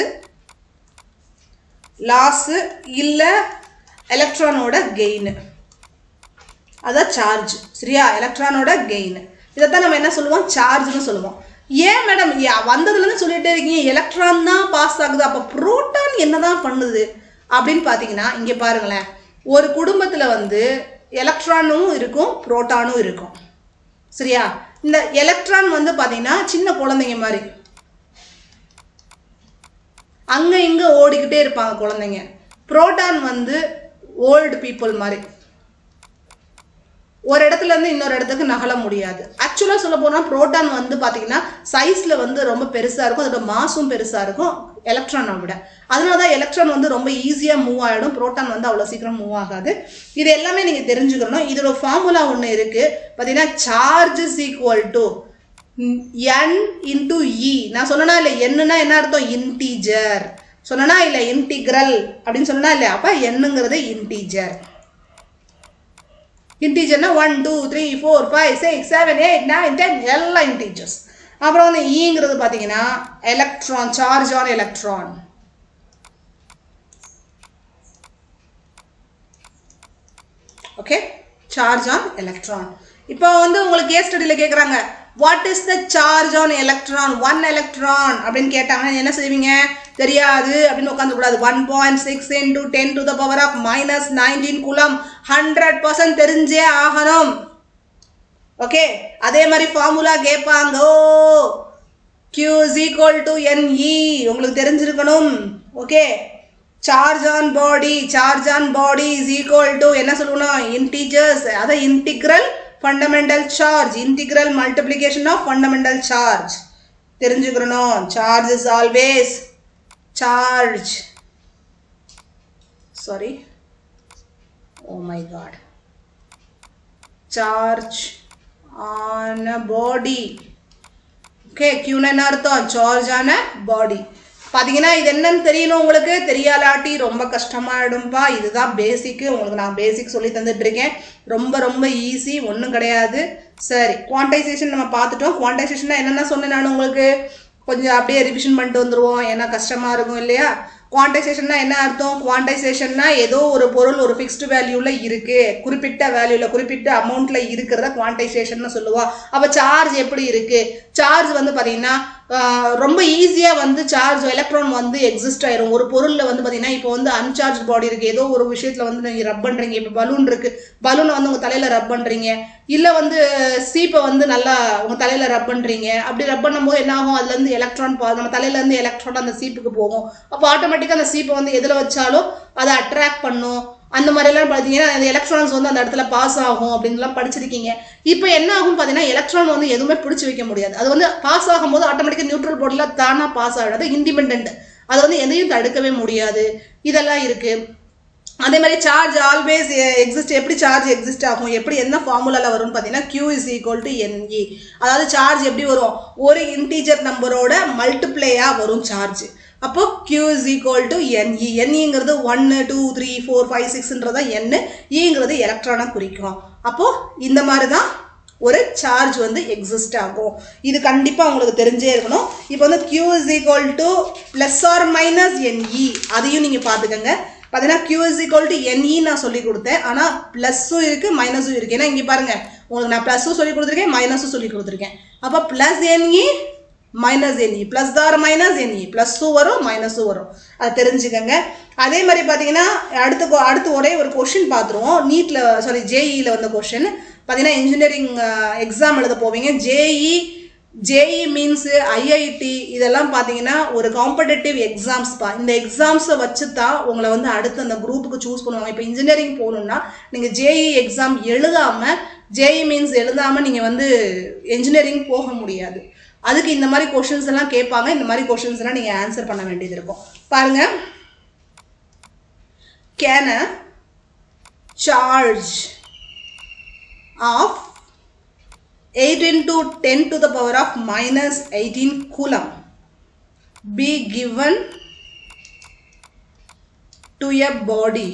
லாஸு இல்லை எலக்ட்ரானோட கெயின் அதான் சார்ஜ் சரியா எலக்ட்ரானோட கெயின் இதைத்தான் நம்ம என்ன சொல்லுவோம் சார்ஜ்னு சொல்லுவோம் ஏன் மேடம் வந்ததுலேருந்து சொல்லிட்டே இருக்கீங்க எலக்ட்ரான் தான் பாஸ் ஆகுது அப்போ புரோட்டான் என்னதான் பண்ணுது அப்படின்னு பார்த்தீங்கன்னா இங்கே பாருங்களேன் ஒரு குடும்பத்தில் வந்து எலக்ட்ரானும் இருக்கும் புரோட்டானும் இருக்கும் சரியா இந்த எலக்ட்ரான் வந்து பார்த்தீங்கன்னா சின்ன குழந்தைங்க மாதிரி அங்கே இங்கே ஓடிக்கிட்டே இருப்பாங்க குழந்தைங்க புரோட்டான் வந்து ஓல்டு பீப்புள் மாதிரி ஒரு இடத்துல இருந்து இன்னொரு இடத்துக்கு நகல முடியாது ஆக்சுவலாக சொல்ல போனால் புரோட்டான் வந்து பார்த்தீங்கன்னா சைஸில் வந்து ரொம்ப பெருசாக இருக்கும் அதோட மாசும் பெருசாக இருக்கும் எலக்ட்ரானை விட அதனால தான் எலக்ட்ரான் வந்து ரொம்ப ஈஸியாக மூவ் ஆகிடும் புரோட்டான் வந்து அவ்வளோ சீக்கிரம் மூவ் ஆகாது இது எல்லாமே நீங்கள் தெரிஞ்சுக்கணும் இதோட ஃபார்முலா ஒன்று இருக்குது பார்த்தீங்கன்னா charge is equal to n into e நான் சொன்னனா இல்லை என்னன்னா என்ன அர்த்தம் இன்டீஜர் சொன்னனா இல்லை இன்டிகிரல் அப்படின்னு சொன்னா இல்லை அப்போ என்னங்கிறது இன்டீஜர் இன்டீஜர்னா one two three four five six seven eight nine ten எல்லாம் இன்டீஜர்ஸ் அப்புறம் வந்து ஈங்கிறது பார்த்தீங்கன்னா electron charge on electron okay charge on electron இப்போ வந்து உங்களுக்கு கேஸ் ஸ்டடியில் கேட்குறாங்க what is the charge on electron one electron அப்படின்னு கேட்டாங்கன்னா என்ன செய்வீங்க தெரியாது அப்படின்னு உட்காந்துக்கூடாது one point six into ten to the power of minus nineteen coulomb hundred percent தெரிஞ்சே ஆகணும் ஓகே அதே மாதிரி ஃபார்முலா கேட்பாங்க oh Q is equal to n e உங்களுக்கு தெரிஞ்சிருக்கணும் okay charge on body charge on body is equal to என்ன சொல்லணும் இன்டீஜர்ஸ் அதை integral fundamental charge integral multiplication of fundamental charge தெரிஞ்சுக்கிறணும் charge is always charge sorry oh my god charge on a body okay கியூன்னு என்ன அர்த்தம் சார்ஜ் ஆன பாடி பார்த்தீங்கன்னா இது என்னன்னு தெரியணும் உங்களுக்கு தெரியாலாட்டி ரொம்ப கஷ்டமாயிடும்பா இதுதான் பேசிக்கு உங்களுக்கு நான் பேசிக் சொல்லி தந்துட்டு இருக்கேன் ரொம்ப ரொம்ப ஈஸி ஒன்றும் கிடையாது சரி குவான்டைசேஷன் நம்ம பார்த்துட்டோம் குவான்டைசேஷன்னா என்னென்ன சொன்னேன் நான் உங்களுக்கு கொஞ்சம் அப்படியே ரிவிஷன் பண்ணிட்டு வந்துருவோம் ஏன்னா கஷ்டமாக இருக்கும் இல்லையா குவான்டைசேஷன்னா என்ன அர்த்தம் குவான்டைசேஷன்னா ஏதோ ஒரு பொருள் ஒரு ஃபிக்ஸ்டு வேல்யூல இருக்கு குறிப்பிட்ட வேல்யூல குறிப்பிட்ட அமௌண்ட்ல இருக்கிறத குவான்டைசேஷன் சொல்லுவோம் அப்ப சார்ஜ் எப்படி இருக்கு சார்ஜ் வந்து பாத்தீங்கன்னா ஆஹ், ரொம்ப ஈஸியா வந்து சார்ஜ் எலக்ட்ரான் வந்து எக்ஸிஸ்ட் ஆயிரும் ஒரு பொருள்ல வந்து பாத்தீங்கன்னா இப்போ வந்து அன்சார்ஜ் பாடி இருக்கு ஏதோ ஒரு விஷயத்துல வந்து நீங்க ரப் பண்றீங்க இப்போ பலூன் இருக்கு பலூனை வந்து உங்க தலையில ரப் பண்றீங்க இல்ல வந்து சீப்பை வந்து நல்லா உங்க தலையில ரப் பண்றீங்க அப்படி ரப் பண்ணும்போது என்ன ஆகும் அதுல இருந்து எலக்ட்ரான் நம்ம தலையில இருந்து எலக்ட்ரான் அந்த சீப்புக்கு போகும் அப்போ ஆட்டோமேட்டிக்கா அந்த சீப்பை வந்து எதுல வச்சாலும் அதை அட்ராக்ட் பண்ணும் அந்த மாதிரி எல்லாம் பார்த்தீங்கன்னா அந்த எலக்ட்ரான்ஸ் வந்து அந்த இடத்துல பாஸ் ஆகும் அப்படின்லாம் படிச்சிருக்கீங்க இப்போ என்ன ஆகும் பார்த்தீங்கன்னா எலக்ட்ரான் வந்து எதுவுமே பிடிச்சி வைக்க முடியாது அது வந்து பாஸ் ஆகும்போது ஆட்டோமேட்டிக்காக நியூட்ரல் போர்டில் தானா பாஸ் ஆகாது இண்டிபெண்ட் அது வந்து எதையும் தடுக்கவே முடியாது இதெல்லாம் இருக்கு அதே மாதிரி சார்ஜ் ஆல்வேஸ் எக்ஸிஸ்ட் எப்படி சார்ஜ் எக்ஸிஸ்ட் ஆகும் எப்படி என்ன ஃபார்முலால வரும்னு பார்த்தீங்கன்னா Q is equal to n e அதாவது சார்ஜ் எப்படி வரும் ஒரு இன்டீஜர் நம்பரோட மல்டிப்ளேயா வரும் சார்ஜ் அப்போ Q is equal to n e என்இங்கிறது ஒன்று டூ த்ரீ ஃபோர் ஃபைவ் சிக்ஸ்ன்றதா என் ஈங்கிறது எலக்ட்ரானை குறிக்கும் அப்போ இந்த மாதிரி தான் ஒரு சார்ஜ் வந்து எக்ஸிஸ்ட் ஆகும் இது கண்டிப்பாக உங்களுக்கு தெரிஞ்சே இருக்கணும் இப்போ வந்து Q is equal to plus or minus n e அதையும் நீங்கள் பார்த்துக்கோங்க பார்த்தீங்கன்னா Q is equal to n e நான் சொல்லி கொடுத்தேன் ஆனால் ப்ளஸ்ஸும் இருக்குது மைனஸும் இருக்குது ஏன்னா இங்கே பாருங்க உங்களுக்கு நான் ப்ளஸ்ஸும் சொல்லி கொடுத்துருக்கேன் மைனஸும் சொல்லி கொடுத்துருக்கேன் அப்போ plus n e minus n e plus or minus n e ப்ளஸ்ஸும் வரும் மைனஸும் வரும் அதை தெரிஞ்சுக்கங்க அதே மாதிரி பார்த்தீங்கன்னா அடுத்து கொ- அடுத்து ஒரே ஒரு கொஷின் பார்த்துருவோம் நீட்டில் சாரி ஜேஇயில் வந்த கொஷின் பார்த்தீங்கன்னா இன்ஜினியரிங் எக்ஸாம் எழுத போவீங்க ஜேஇ ஜேஇ மீன்ஸ் ஐஐடி இதெல்லாம் பார்த்தீங்கன்னா ஒரு காம்படேட்டிவ் எக்ஸாம்ஸ் பா இந்த எக்ஸாம்ஸை வச்சு தான் உங்களை வந்து அடுத்து அந்த குரூப்புக்கு சூஸ் பண்ணுவாங்க இப்போ இன்ஜினியரிங் போகணுன்னா நீங்கள் ஜேஇ எக்ஸாம் எழுதாமல் ஜேஇ மீன்ஸ் எழுதாமல் நீங்கள் வந்து இன்ஜினியரிங் போக முடியாது அதுக்கு இந்த மாதிரி கொஷின்ஸ் எல்லாம் கேட்பாங்க இந்த மாதிரி கொஷின்ஸ் எல்லாம் நீங்கள் ஆன்சர் பண்ண வேண்டியது இருக்கும் பாருங்க கேன் charge of 8 into 10 to the power of minus 18 coulomb be given to a body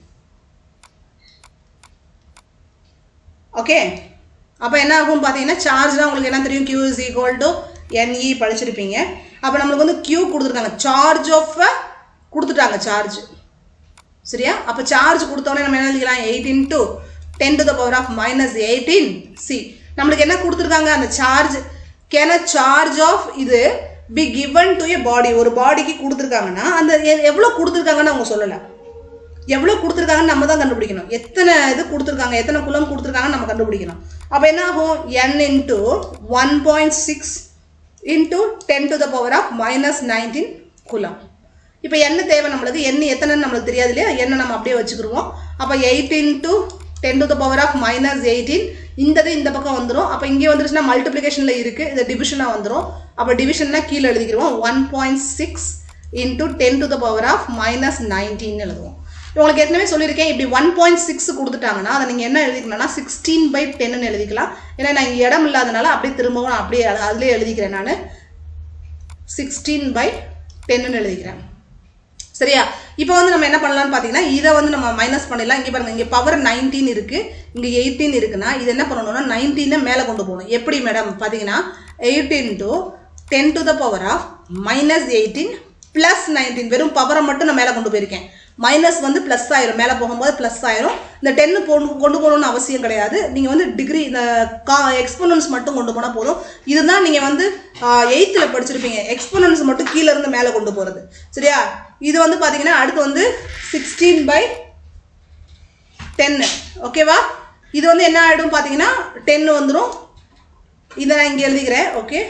okay அப்போ என்ன ஆகும் பார்த்தீங்கன்னா சார்ஜ்லாம் உங்களுக்கு என்ன தெரியும் Q is equal to n e படிச்சிருப்பீங்க அப்போ நம்மளுக்கு வந்து Q கொடுத்துருக்காங்க சார்ஜ் ஆஃப் கொடுத்துட்டாங்க சார்ஜ் சரியா அப்போ சார்ஜ் கொடுத்தோடனே நம்ம என்ன எழுதிக்கலாம் eight into ten to the power of minus eighteen C நம்மளுக்கு என்ன கொடுத்துருக்காங்க அந்த சார்ஜ் கேன சார்ஜ் ஆஃப் இது be given to a body ஒரு பாடிக்கு கொடுத்துருக்காங்கன்னா அந்த எ- எவ்வளோ கொடுத்துருக்காங்கன்னு அவங்க சொல்லலை எவ்வளோ கொடுத்துருக்காங்கன்னு நம்ம தான் கண்டுபிடிக்கணும் எத்தனை இது கொடுத்துருக்காங்க எத்தனை குலம் கொடுத்துருக்காங்கன்னு நம்ம கண்டுபிடிக்கணும் அப்போ என்ன ஆகும் n into one point six into ten to the power of minus nineteen coulomb இப்போ என்ன தேவை நம்மளுக்கு என்ன எத்தனைன்னு நம்மளுக்கு தெரியாது இல்லையா என்ன நம்ம அப்படியே வச்சுக்கிருவோம் அப்போ eight into ten to the power of minus eighteen இந்தது இந்த பக்கம் வந்துடும் அப்போ இங்கே வந்துருச்சுன்னா மல்டிப்ளிகேஷனில் இருக்குது இது டிவிஷனாக வந்துடும் அப்போ டிவிஷன்னா கீழே எழுதிக்கிருவோம் one point six into ten to the power of minus nineteen எழுதுவோம் உங்களுக்கு ஏற்கனவே சொல்லியிருக்கேன் இப்படி ஒன் பாயிண்ட் சிக்ஸ் கொடுத்துட்டாங்கன்னா அதை நீங்கள் என்ன எழுதிக்கணும்னா சிக்ஸ்டீன் பை டென்னு எழுதிக்கலாம் ஏன்னா நான் இங்கே இடம் இல்லாதனால அப்படியே திரும்பவும் நான் அப்படியே அது- அதுலயே எழுதிக்கிறேன் நான் சிக்ஸ்டீன் பை டென்னு எழுதிக்கிறேன் சரியா இப்போ வந்து நம்ம என்ன பண்ணலாம்னு பார்த்தீங்கன்னா இதை வந்து நம்ம மைனஸ் பண்ணிடலாம் இங்கே பாருங்க இங்கே பவர் நைன்டீன் இருக்கு இங்கே எயிட்டீன் இருக்குன்னா இது என்ன பண்ணணும்னா நைன்டீனை மேலே கொண்டு போகணும் எப்படி மேடம் பார்த்தீங்கன்னா eighteen to ten to the power of minus eighteen plus nineteen வெறும் பவரை மட்டும் நான் மேலே கொண்டு போயிருக்கேன் மைனஸ் வந்து ப்ளஸ் ஆயிரும் மேலே போகும்போது ப்ளஸ் ஆயிரும் இந்த டென்னு போ கொண்டு போகணும்னு அவசியம் கிடையாது நீங்கள் வந்து டிகிரி இந்த கா எக்ஸ்போனன்ஸ் மட்டும் கொண்டு போனால் போதும் இதுதான் நீங்கள் வந்து எயித்தில் படிச்சிருப்பீங்க எக்ஸ்போனன்ஸ் மட்டும் கீழே இருந்து மேலே கொண்டு போகிறது சரியா இது வந்து பார்த்தீங்கன்னா அடுத்து வந்து சிக்ஸ்டீன் பை டென்னு ஓகேவா இது வந்து என்ன ஆகிடும் பார்த்தீங்கன்னா டென்னு வந்துடும் இதை நான் இங்கே எழுதிக்கிறேன் okay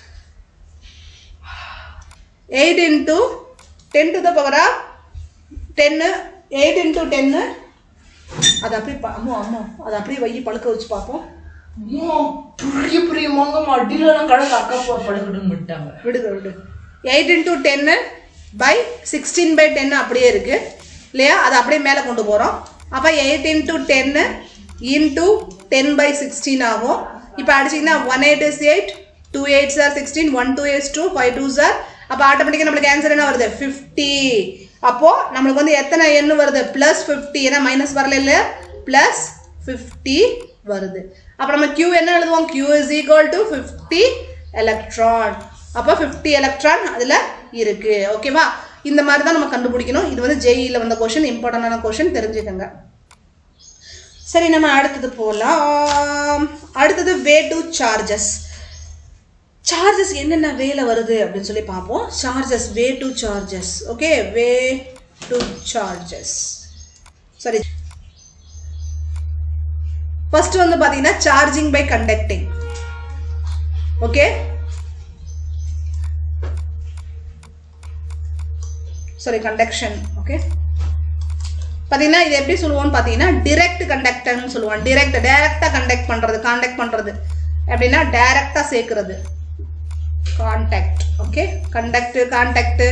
eight into ten to the பவரா டென்னு எயிட் இன்ட்டு டென்னு அது அப்படியே ப- அம்மோ அம்மோ அதை அப்படியே வை பழுக்க வச்சு பார்ப்போம் அம்மா, பெரிய பெரிய மாங்கம்மா அடியிலலாம் கடக்கு அக்கா போ படுக்கட்டுன்னு விட்டாங்க விடுங்க விடு எயிட் இன்ட்டு டென்னு பை சிக்ஸ்டீன் பை டென்னு அப்படியே இருக்கு இல்லையா அதை அப்படியே மேலே கொண்டு போகிறோம் அப்போ எயிட் இன்ட்டு டென்னு இன்ட்டு டென் பை சிக்ஸ்டீன் ஆகும் இப்போ அடிச்சிங்கன்னா one eight is eight two eight sir sixteen one two eights two five two sir அப்போ ஆட்டோமேட்டிக்காக நம்மளுக்கு ஆன்சர் என்ன வருது ஃபிஃப்டி அப்போது நம்மளுக்கு வந்து எத்தனை எண்ணு வருது ப்ளஸ் ஃபிஃப்டி ஏன்னா மைனஸ் வரல இல்லையா ப்ளஸ் ஃபிஃப்டி வருது அப்போ நம்ம Q என்ன எழுதுவோம் Q is equal to fifty electron அப்போ ஃபிஃப்டி எலக்ட்ரான் அதில் இருக்கு ஓகேவா இந்த மாதிரி தான் நம்ம கண்டுபிடிக்கணும் இது வந்து ஜேஇல வந்த கொஷின் இம்பார்ட்டண்டான கொஷின் தெரிஞ்சுக்கோங்க சரி நம்ம அடுத்தது போகலாம் அடுத்தது வே டு சார்ஜஸ் சார்ஜஸ் என்னென்ன வேல வருது அப்படின்னு சொல்லி பார்ப்போம் charges way to charges okay way to charges சரி ஃபர்ஸ்ட் வந்து பார்த்தீங்கன்னா charging by conducting okay sorry conduction okay பார்த்தீங்கன்னா இது எப்படி சொல்லுவோம்னு பார்த்தீங்கன்னா டிரெக்ட் கண்டக்டர்னு சொல்லுவோம் டிரெக்ட் டைரக்டாக கண்டக்ட் பண்ணுறது காண்டக்ட் பண்ணுறது அப்படின்னா டைரக்டாக சேர்க்கறது contact okay conduct contact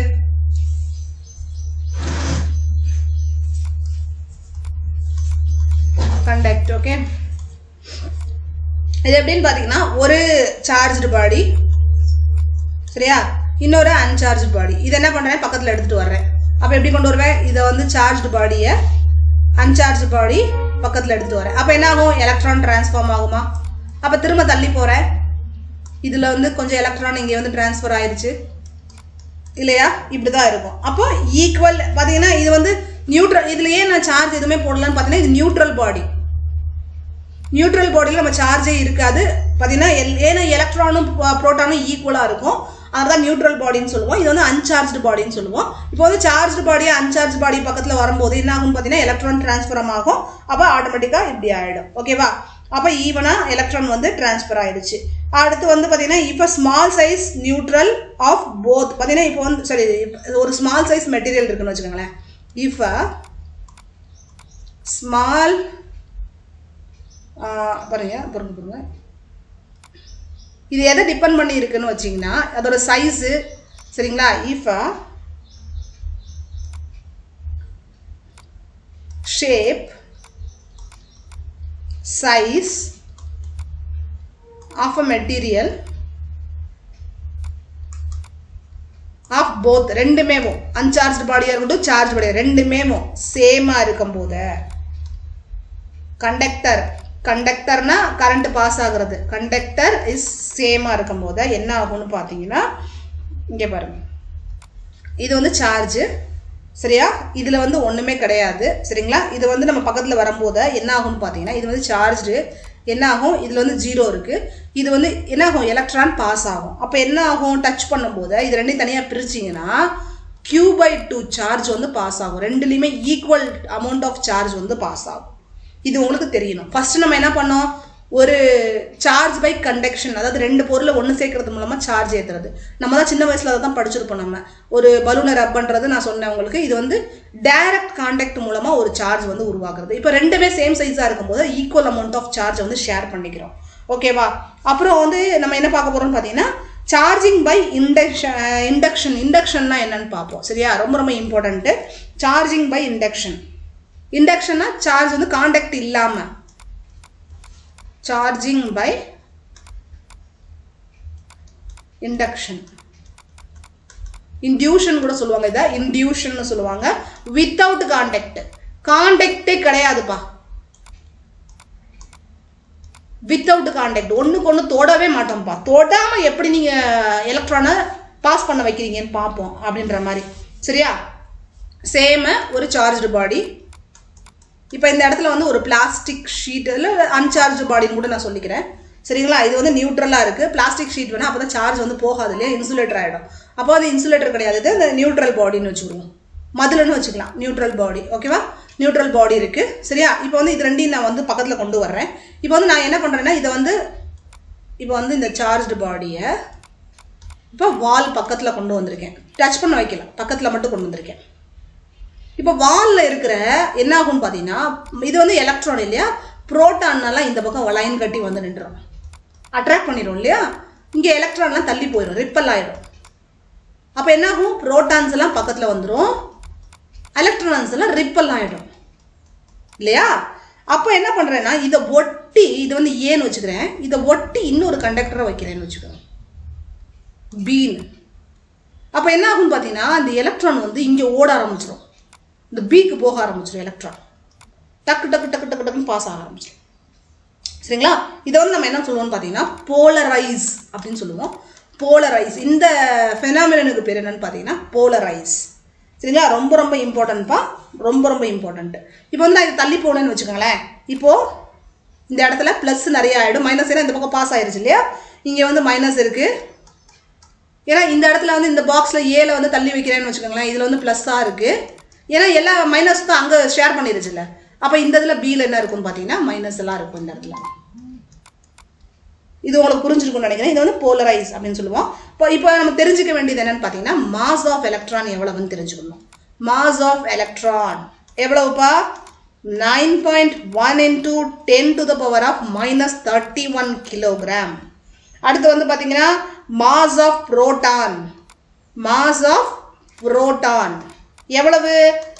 conduct okay இது எப்படின்னு பார்த்தீங்கன்னா ஒரு சார்ஜ்டு பாடி சரியா இன்னொரு அன்சார்ஜ் பாடி இது என்ன பண்ணுறேன் பக்கத்தில் எடுத்துகிட்டு வர்றேன் அப்போ எப்படி கொண்டு வருவேன் இதை வந்து சார்ஜ்டு பாடியை அன்சார்ஜ் பாடி பக்கத்தில் எடுத்துகிட்டு வரேன் அப்போ என்ன ஆகும் எலக்ட்ரான் டிரான்ஸ்ஃபார்ம் ஆகுமா அப்போ திரும்ப தள்ளி போகிறேன் இதில் வந்து கொஞ்சம் எலக்ட்ரான் இங்கே வந்து டிரான்ஸ்ஃபர் ஆயிடுச்சு இல்லையா இப்படி தான் இருக்கும் அப்போ ஈக்குவல் பார்த்தீங்கன்னா இது வந்து நியூட்ரல் இதில் ஏன் நான் சார்ஜ் எதுவுமே போடலன்னு பார்த்தீங்கன்னா இது நியூட்ரல் பாடி நியூட்ரல் பாடியில் நம்ம சார்ஜே இருக்காது பார்த்தீங்கன்னா எல் ஏன்னா எலக்ட்ரானும் ப்ரோட்டானும் ஈக்குவலாக இருக்கும் அதுதான் நியூட்ரல் பாடின்னு சொல்லுவோம் இது வந்து அன்சார்ஜ்டு பாடின்னு சொல்லுவோம் இப்போ வந்து சார்ஜ்டு பாடி அன்சார்ஜ் பாடி பக்கத்தில் வரும்போது என்ன ஆகும்னு பார்த்தீங்கன்னா எலக்ட்ரான் டிரான்ஸ்ஃபரம் ஆகும் அப்போ ஆட்டோமேட்டிக்காக இப்படி ஆகிடும் ஓகேவா அப்போ ஈவனாக எலக்ட்ரான் வந்து டிரான்ஸ்ஃபர் ஆயிடுச்சு அடுத்து வந்து பார்த்தீங்கன்னா இப்போ small size neutral of both பார்த்தீங்கன்னா இப்போ வந்து சரி ஒரு ஸ்மால் சைஸ் மெட்டீரியல் இருக்குன்னு வச்சுக்கோங்களேன் இஃப் ஸ்மால் பாருங்க பாருங்க பாருங்க இது எதை டிபெண்ட் பண்ணி இருக்குன்னு வச்சிங்கன்னா அதோட சைஸு சரிங்களா if shape size of a material of both ரெண்டுமேவும் அன்சார்ஜ் பாடியாக இருக்கட்டும் சார்ஜ் பாடியாக ரெண்டுமேவும் சேமாக இருக்கும்போது கண்டக்டர் கண்டக்டர்னா கரண்ட் பாஸ் ஆகுறது கண்டக்டர் இஸ் சேமாக இருக்கும்போது என்ன ஆகும்னு பார்த்தீங்கன்னா இங்கே பாருங்க இது வந்து சார்ஜு சரியா இதில் வந்து ஒன்றுமே கிடையாது சரிங்களா இது வந்து நம்ம பக்கத்தில் வரும்போது என்ன ஆகும்னு பார்த்தீங்கன்னா இது வந்து சார்ஜு என்ன ஆகும் இதில் வந்து ஜீரோ இருக்குது இது வந்து என்ன ஆகும் எலக்ட்ரான் பாஸ் ஆகும் அப்போ என்ன ஆகும் டச் பண்ணும்போது இது ரெண்டையும் தனியாக பிரிச்சிங்கன்னா கியூ பை டூ சார்ஜ் வந்து பாஸ் ஆகும் ரெண்டுலேயுமே ஈக்குவல் அமௌண்ட் ஆஃப் சார்ஜ் வந்து பாஸ் ஆகும் இது உங்களுக்கு தெரியணும் ஃபர்ஸ்ட் நம்ம என்ன பண்ணோம் ஒரு சார்ஜ் பை கண்டக்ஷன் அதாவது ரெண்டு பொருளை ஒன்று சேர்க்கறது மூலமாக சார்ஜ் ஏற்றுறது நம்ம தான் சின்ன வயசில் அதை தான் படிச்சிருப்போம் நம்ம ஒரு பலூனை ரப் பண்ணுறது நான் சொன்னேன் உங்களுக்கு இது வந்து டைரக்ட் கான்டாக்ட் மூலமாக ஒரு சார்ஜ் வந்து உருவாக்குறது இப்போ ரெண்டுமே சேம் சைஸாக இருக்கும்போது ஈக்குவல் அமௌண்ட் ஆஃப் சார்ஜ் வந்து ஷேர் பண்ணிக்கிறோம் ஓகேவா அப்புறம் வந்து நம்ம என்ன பார்க்க போகிறோம்னு பார்த்தீங்கன்னா சார்ஜிங் பை இண்டக்ஷன் இண்டக்ஷன் இண்டக்ஷன்னா என்னன்னு பார்ப்போம் சரியா ரொம்ப ரொம்ப இம்பார்ட்டண்ட்டு சார்ஜிங் பை இண்டக்ஷன் இண்டக்ஷன்னா சார்ஜ் வந்து காண்டாக்ட் இல்லாமல் சார்ஜிங் பை இண்டக்ஷன் இன்டியூஷன் கூட சொல்லுவாங்க இதை இன்டியூஷன் சொல்லுவாங்க வித்தவுட் காண்டாக்ட் காண்டாக்டே கிடையாதுப்பா வித்தவுட் காண்டாக்ட் ஒன்றுக்கு ஒன்று தொடவே மாட்டோம்ப்பா தொடாமல் எப்படி நீங்கள் எலக்ட்ரானை பாஸ் பண்ண வைக்கிறீங்கன்னு பார்ப்போம் அப்படின்ற மாதிரி சரியா சேமு ஒரு சார்ஜ்டு பாடி இப்போ இந்த இடத்துல வந்து ஒரு பிளாஸ்டிக் ஷீட் இல்லை அன்சார்ஜ் பாடின்னு கூட நான் சொல்லிக்கிறேன் சரிங்களா இது வந்து நியூட்ரலாக இருக்குது பிளாஸ்டிக் ஷீட் வேணால் அப்போ தான் சார்ஜ் வந்து போகாது இல்லையா இன்சுலேட்டர் ஆகிடும் அப்போ அது இன்சுலேட்டர் கிடையாது இது இந்த நியூட்ரல் பாடின்னு வச்சுக்கிடுவோம் மதுலன்னு வச்சுக்கலாம் நியூட்ரல் பாடி ஓகேவா நியூட்ரல் பாடி இருக்குது சரியா இப்போ வந்து இது ரெண்டையும் நான் வந்து பக்கத்தில் கொண்டு வர்றேன் இப்போ வந்து நான் என்ன பண்ணுறேன்னா இதை வந்து இப்போ வந்து இந்த சார்ஜ்டு பாடியை இப்போ வால் பக்கத்தில் கொண்டு வந்திருக்கேன் டச் பண்ண வைக்கல பக்கத்தில் மட்டும் கொண்டு வந்திருக்கேன் இப்போ வாலில் இருக்கிற என்ன ஆகும்னு பார்த்தீங்கன்னா இது வந்து எலக்ட்ரான் இல்லையா புரோட்டான்னெல்லாம் இந்த பக்கம் லைன் கட்டி வந்து நின்றுடும் அட்ராக்ட் பண்ணிடும் இல்லையா இங்கே எலக்ட்ரான்லாம் தள்ளி போயிடும் ரிப்பல் ஆகிடும் அப்போ என்ன ஆகும் புரோட்டான்ஸ் எல்லாம் பக்கத்தில் வந்துடும் எலக்ட்ரான்ஸ் எல்லாம் ரிப்பல் ஆகிடும் இல்லையா அப்போ என்ன பண்ணுறேன்னா இதை ஒட்டி இது வந்து ஏன்னு வச்சுக்கிறேன் இதை ஒட்டி இன்னொரு கண்டக்டரை வைக்கிறேன்னு வச்சுக்கோங்க பீன் அப்போ என்ன ஆகும்னு பார்த்தீங்கன்னா அந்த எலக்ட்ரான் வந்து இங்கே ஓட ஆரம்பிச்சிடும் இந்த பீக்கு போக ஆரம்பிச்சிடும் எலக்ட்ரான் டக்கு டக்கு டக்கு டக்கு டக்குன்னு பாஸ் ஆக ஆரம்பிச்சிடும் சரிங்களா இதை வந்து நம்ம என்ன சொல்லுவோம்னு பார்த்தீங்கன்னா போலரைஸ் அப்படின்னு சொல்லுவோம் போலரைஸ் இந்த ஃபெனாமினனுக்கு பேர் என்னன்னு பார்த்தீங்கன்னா போலரைஸ் சரிங்களா ரொம்ப ரொம்ப இம்பார்ட்டன்ட்ப்பா ரொம்ப ரொம்ப இம்பார்ட்டன்ட் இப்போ வந்து நான் இது தள்ளி போனேன்னு வச்சுக்கோங்களேன் இப்போது இந்த இடத்துல ப்ளஸ் நிறைய ஆகிடும் மைனஸ் ஏன்னா இந்த பக்கம் பாஸ் ஆயிருச்சு இல்லையா இங்கே வந்து மைனஸ் இருக்குது ஏன்னா இந்த இடத்துல வந்து இந்த பாக்ஸில் ஏல வந்து தள்ளி வைக்கிறேன்னு வச்சுக்கோங்களேன் இதில் வந்து ப்ளஸ்ஸாக இருக்குது ஏன்னா எல்லா மைனஸ் தான் அங்கே ஷேர் பண்ணிருச்சுல்ல அப்போ இந்த இதில் பியில் என்ன இருக்கும்னு பார்த்தீங்கன்னா மைனஸ் எல்லாம் இருக்கும் இந்த இடத்துல இது உங்களுக்கு புரிஞ்சிருக்கும்னு நினைக்கிறேன் இது வந்து போலரைஸ் அப்படின்னு சொல்லுவோம் இப்போ இப்போ நம்ம தெரிஞ்சுக்க வேண்டியது என்னன்னு பார்த்தீங்கன்னா மாஸ் ஆஃப் எலக்ட்ரான் எவ்வளவுன்னு தெரிஞ்சுக்கணும் மாஸ் ஆஃப் எலக்ட்ரான் எவ்வளவுப்பா nine point one into ten to the power of minus thirty one kilogram அடுத்து வந்து பார்த்தீங்கன்னா mass of proton mass of proton எவ்வளவு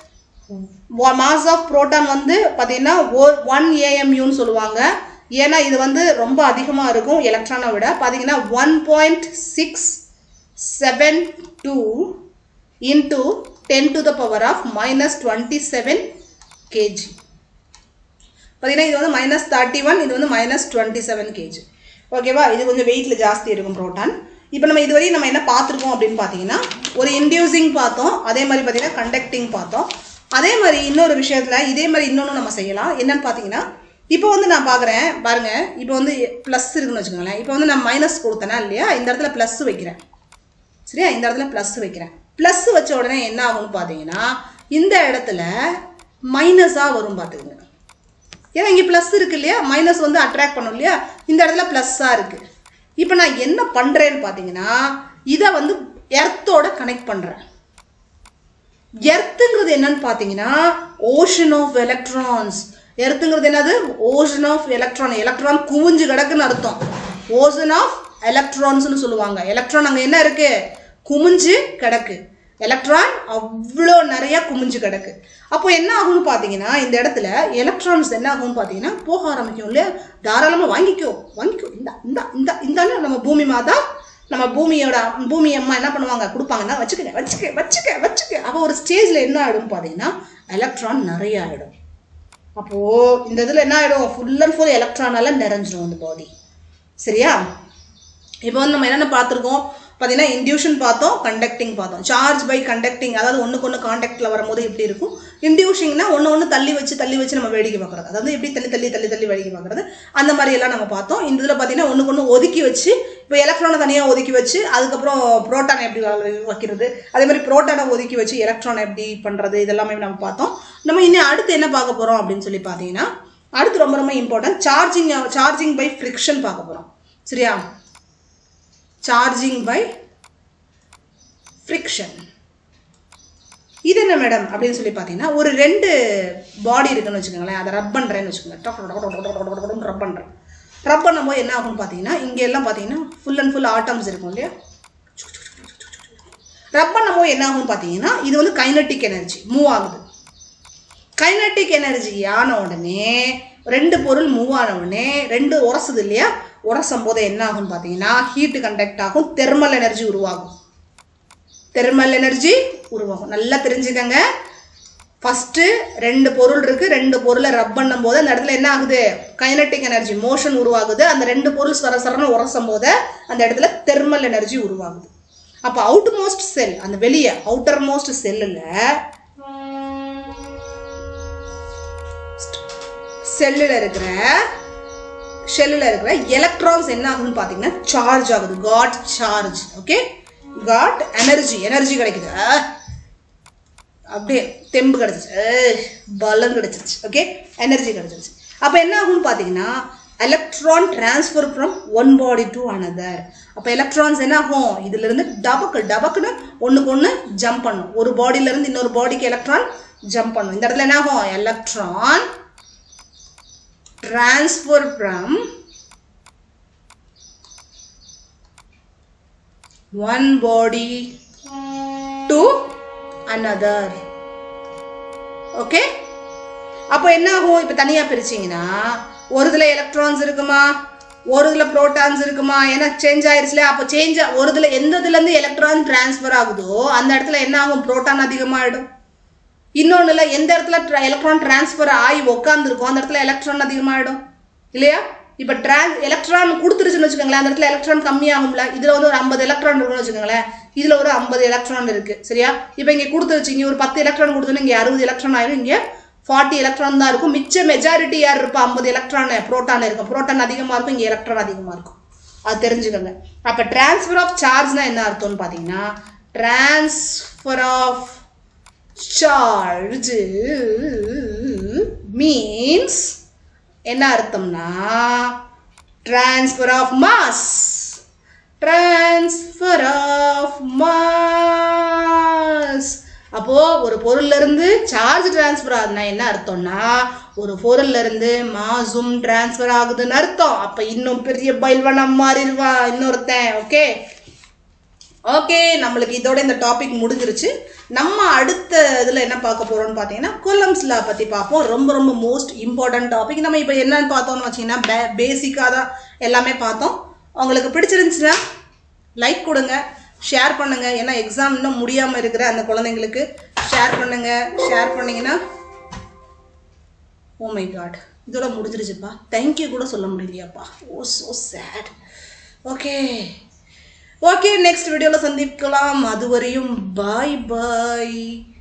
மாஸ் ஆஃப் புரோட்டான் வந்து பார்த்தீங்கன்னா ஒன் ஏஎம்யூன்னு சொல்லுவாங்க ஏன்னா இது வந்து ரொம்ப அதிகமாக இருக்கும் எலக்ட்ரானை விட பார்த்தீங்கன்னா one point six seven two into ten to the power of minus twenty seven KG பார்த்தீங்கன்னா இது வந்து மைனஸ் தேர்ட்டி ஒன் இது வந்து மைனஸ் டுவெண்ட்டி செவன் கேஜி ஓகேவா இது கொஞ்சம் வெயிட்டில் ஜாஸ்தி இருக்கும் புரோட்டான் இப்போ நம்ம இதுவரையும் நம்ம என்ன பார்த்துருக்கோம் அப்படின்னு பார்த்தீங்கன்னா ஒரு இன்டியூசிங் பார்த்தோம் அதே மாதிரி பார்த்தீங்கன்னா கண்டக்டிங் பார்த்தோம் அதே மாதிரி இன்னொரு விஷயத்தில் இதே மாதிரி இன்னொன்று நம்ம செய்யலாம் என்னன்னு பார்த்தீங்கன்னா இப்போ வந்து நான் பார்க்குறேன் பாருங்க இப்போ வந்து ப்ளஸ் இருக்குன்னு வச்சுக்கோங்களேன் இப்போ வந்து நான் மைனஸ் கொடுத்தேனா இல்லையா இந்த இடத்துல ப்ளஸ் வைக்கிறேன் சரியா இந்த இடத்துல ப்ளஸ் வைக்கிறேன் ப்ளஸ் வச்ச உடனே என்ன ஆகும்னு பார்த்தீங்கன்னா இந்த இடத்துல மைனஸாக வரும் பார்த்துக்குங்க ஏன்னா இங்கே ப்ளஸ் இருக்கு இல்லையா மைனஸ் வந்து அட்ராக்ட் பண்ணும் இல்லையா இந்த இடத்துல ப்ளஸ்ஸாக இருக்குது இப்போ நான் என்ன பண்ணுறேன்னு பார்த்தீங்கன்னா இதை வந்து எர்த்தோட கனெக்ட் பண்ணுறேன் எர்த்துங்கிறது என்னன்னு பார்த்தீங்கன்னா ஓஷன் ஆஃப் எலக்ட்ரான்ஸ் எர்த்துங்கிறது என்னது ஓஷன் ஆஃப் எலக்ட்ரான் எலக்ட்ரான் குவிஞ்சு கிடக்குன்னு அர்த்தம் ஓஷன் ஆஃப் எலக்ட்ரான்ஸ்னு சொல்லுவாங்க எலக்ட்ரான் அங்கே என்ன இருக்கு குமிஞ்சு கிடக்கு எலக்ட்ரான் அவ்வளோ நிறைய குமிஞ்சு கிடக்கு அப்போ என்ன ஆகும்னு பார்த்தீங்கன்னா இந்த இடத்துல எலக்ட்ரான்ஸ் என்ன ஆகும்னு பார்த்தீங்கன்னா போக ஆரம்பிக்கும் இல்லையா தாராளமாக வாங்கிக்கோ வாங்கிக்கோ இந்த இந்த இந்த இந்தாலும் நம்ம பூமி மாதா நம்ம பூமியோட பூமி அம்மா என்ன பண்ணுவாங்க கொடுப்பாங்கன்னா வச்சுக்க வச்சுக்க வச்சுக்க வச்சுக்க அப்போ ஒரு ஸ்டேஜில் என்ன ஆகிடும் பார்த்தீங்கன்னா எலக்ட்ரான் நிறைய ஆகிடும் அப்போது இந்த இதில் என்ன ஆகிடும் ஃபுல் அண்ட் ஃபுல் எலக்ட்ரானால நிறைஞ்சிரும் இந்த பாடி சரியா இப்போ வந்து நம்ம என்னென்ன பார்த்துருக்கோம் பார்த்தீங்கன்னா இன்டியூஷன் பார்த்தோம் கண்டக்டிங் பார்த்தோம் சார்ஜ் பை கண்டக்டிங் அதாவது ஒன்றுக்கு ஒன்று காண்டாக்டில் வரும்போது எப்படி இருக்கும் இன்டியூஷிங்னா ஒன்று ஒன்று தள்ளி வச்சு தள்ளி வச்சு நம்ம வேடிக்கை பார்க்குறது அதாவது எப்படி தள்ளி தள்ளி தள்ளி தள்ளி வேடிக்கை பார்க்குறது அந்த மாதிரி எல்லாம் நம்ம பார்த்தோம் இந்த இதில் பார்த்தீங்கன்னா ஒன்றுக்கு ஒன்று ஒதுக்கி வச்சு இப்போ எலக்ட்ரானை தனியாக ஒதுக்கி வச்சு அதுக்கப்புறம் புரோட்டானை எப்படி வ- வைக்கிறது அதே மாதிரி புரோட்டானை ஒதுக்கி வச்சு எலக்ட்ரானை எப்படி பண்ணுறது இதெல்லாமே நம்ம பார்த்தோம் நம்ம இன்னும் அடுத்து என்ன பார்க்க போகிறோம் அப்படின்னு சொல்லி பார்த்தீங்கன்னா அடுத்து ரொம்ப ரொம்ப important charging charging by friction பார்க்க போகிறோம் சரியா சார்ஜிங் பை ஃப்ரிக்ஷன் இது என்ன மேடம் அப்படின்னு சொல்லி பார்த்தீங்கன்னா ஒரு ரெண்டு பாடி இருக்குன்னு வச்சுக்கோங்களேன் அதை ரப் பண்ணுறேன்னு வச்சுக்கோங்க ரப் பண்ணுறேன் ரப் பண்ணும்போது என்ன ஆகும்னு பார்த்தீங்கன்னா இங்கே எல்லாம் பார்த்தீங்கன்னா ஃபுல் அண்ட் ஃபுல் ஆட்டம்ஸ் இருக்கும் இல்லையா ரப் பண்ணும்போது என்ன ஆகும்னு பார்த்தீங்கன்னா இது வந்து கைனட்டிக் எனர்ஜி மூவ் ஆகுது கைனட்டிக் எனர்ஜி ஆன உடனே ரெண்டு பொருள் மூவ் ஆன உடனே ரெண்டு உரசுது இல்லையா உரசும் போது என்ன ஆகும்னு பார்த்தீங்கன்னா ஹீட் கண்டக்ட் ஆகும் தெர்மல் எனர்ஜி உருவாகும் தெர்மல் எனர்ஜி உருவாகும் நல்லா தெரிஞ்சுக்கங்க ஃபஸ்ட்டு ரெண்டு பொருள் இருக்குது ரெண்டு பொருளை ரப் பண்ணும் போது அந்த இடத்துல என்ன ஆகுது கைனட்டிக் எனர்ஜி மோஷன் உருவாகுது அந்த ரெண்டு பொருள் சர சரன்னு உரசும் போது அந்த இடத்துல தெர்மல் எனர்ஜி உருவாகுது அப்போ அவுட் மோஸ்ட் செல் அந்த வெளியே அவுட்டர் மோஸ்ட் செல்லில் செல்லில் இருக்கிற ஷெல்லில் இருக்கிற எலக்ட்ரான்ஸ் என்ன ஆகுதுன்னு பார்த்தீங்கன்னா சார்ஜ் ஆகுது got charge okay got energy energy கிடைக்குது ஆ, அப்படியே தெம்பு கிடச்சிச்சு பலம் கிடச்சிருச்சு ஓகே எனர்ஜி கிடச்சிருச்சு அப்போ என்ன ஆகும்னு பார்த்தீங்கன்னா electron transfer from one body to another அப்போ எலக்ட்ரான்ஸ் என்ன ஆகும் இதுலேருந்து டபக்கு டபக்குன்னு ஒன்றுக்கு ஒன்று ஜம்ப் பண்ணும் ஒரு பாடியிலேருந்து இன்னொரு பாடிக்கு எலக்ட்ரான் ஜம்ப் பண்ணும் இந்த இடத்துல என்ன ஆகும் electron transfer from one body to another okay அப்போ என்ன ஆகும் இப்போ தனியாக பிரிச்சிங்கன்னா ஒரு இதில் எலக்ட்ரான்ஸ் இருக்குமா ஒரு இதில் ப்ரோட்டான்ஸ் இருக்குமா ஏன்னா சேஞ்ச் ஆயிருச்சுல அப்போ சேஞ்ச் ஒரு இதில் எந்த இதுலேருந்து எலக்ட்ரான் டிரான்ஸ்ஃபர் ஆகுதோ அந்த இடத்துல என்ன ஆகும் ப்ரோட்டான் அதிகமாகிடும் இன்னொன்றுல எந்த இடத்துல எலக்ட்ரான் டிரான்ஸ்ஃபர் ஆகி உட்காந்துருக்கோம் அந்த இடத்துல எலக்ட்ரான் அதிகமாகிடும் இல்லையா இப்போ ட்ரான்ஸ் எலக்ட்ரான் கொடுத்துருச்சுன்னு வச்சுக்கோங்களேன் அந்த இடத்துல எலக்ட்ரான் கம்மியாகும்ல இதில் வந்து ஒரு ஐம்பது எலக்ட்ரான் இருக்குன்னு வச்சுக்கோங்களேன் இதில் ஒரு ஐம்பது எலக்ட்ரான் இருக்குது சரியா இப்போ இங்கே கொடுத்துருச்சு இங்கே ஒரு பத்து எலக்ட்ரான் கொடுத்தோன்னா இங்கே அறுபது எலக்ட்ரான் ஆயிரும் இங்கே ஃபார்ட்டி எலக்ட்ரான் தான் இருக்கும் மிச்ச மெஜாரிட்டி யார் இருப்பா ஐம்பது எலக்ட்ரான் புரோட்டான் இருக்கும் புரோட்டான் அதிகமாக இருக்கும் இங்கே எலக்ட்ரான் அதிகமாக இருக்கும் அது தெரிஞ்சுக்கோங்க அப்போ டிரான்ஸ்ஃபர் ஆஃப் சார்ஜ்னா என்ன அர்த்தம்னு பார்த்தீங்கன்னா டிரான்ஸ்ஃபர் ஆஃப் சார்ஜ் மீன்ஸ் என்ன அர்த்தம்னா transfer of mass transfer of mass அப்போ ஒரு பொருள்ல இருந்து சார்ஜ் டிரான்ஸ்ஃபர் ஆகுதுன்னா என்ன அர்த்தம்னா ஒரு பொருள்ல இருந்து மாசும் டிரான்ஸ்ஃபர் ஆகுதுன்னு அர்த்தம் அப்ப இன்னும் பெரிய பைல்வனா மாறிடுவா இன்னொருத்தன் ஓகே ஓகே நம்மளுக்கு இதோட இந்த டாபிக் முடிஞ்சிருச்சு நம்ம அடுத்த இதில் என்ன பார்க்க போகிறோம்னு பார்த்தீங்கன்னா கொலம்ஸ் லா பற்றி பார்ப்போம் ரொம்ப ரொம்ப மோஸ்ட் இம்பார்ட்டன்ட் டாபிக் நம்ம இப்போ என்னன்னு பார்த்தோம்னு வச்சிங்கன்னா பே பேசிக்காக தான் எல்லாமே பார்த்தோம் உங்களுக்கு பிடிச்சிருந்துச்சுன்னா லைக் கொடுங்க ஷேர் பண்ணுங்க ஏன்னா எக்ஸாம் இன்னும் முடியாமல் இருக்கிற அந்த குழந்தைங்களுக்கு ஷேர் பண்ணுங்க ஷேர் பண்ணீங்கன்னா ஓ மை காட் இதோட முடிஞ்சிருச்சுப்பா தேங்க்யூ கூட சொல்ல முடியலையாப்பா oh so sad okay okay next வீடியோவில் சந்திக்கலாம் அதுவரையும் பாய் பாய்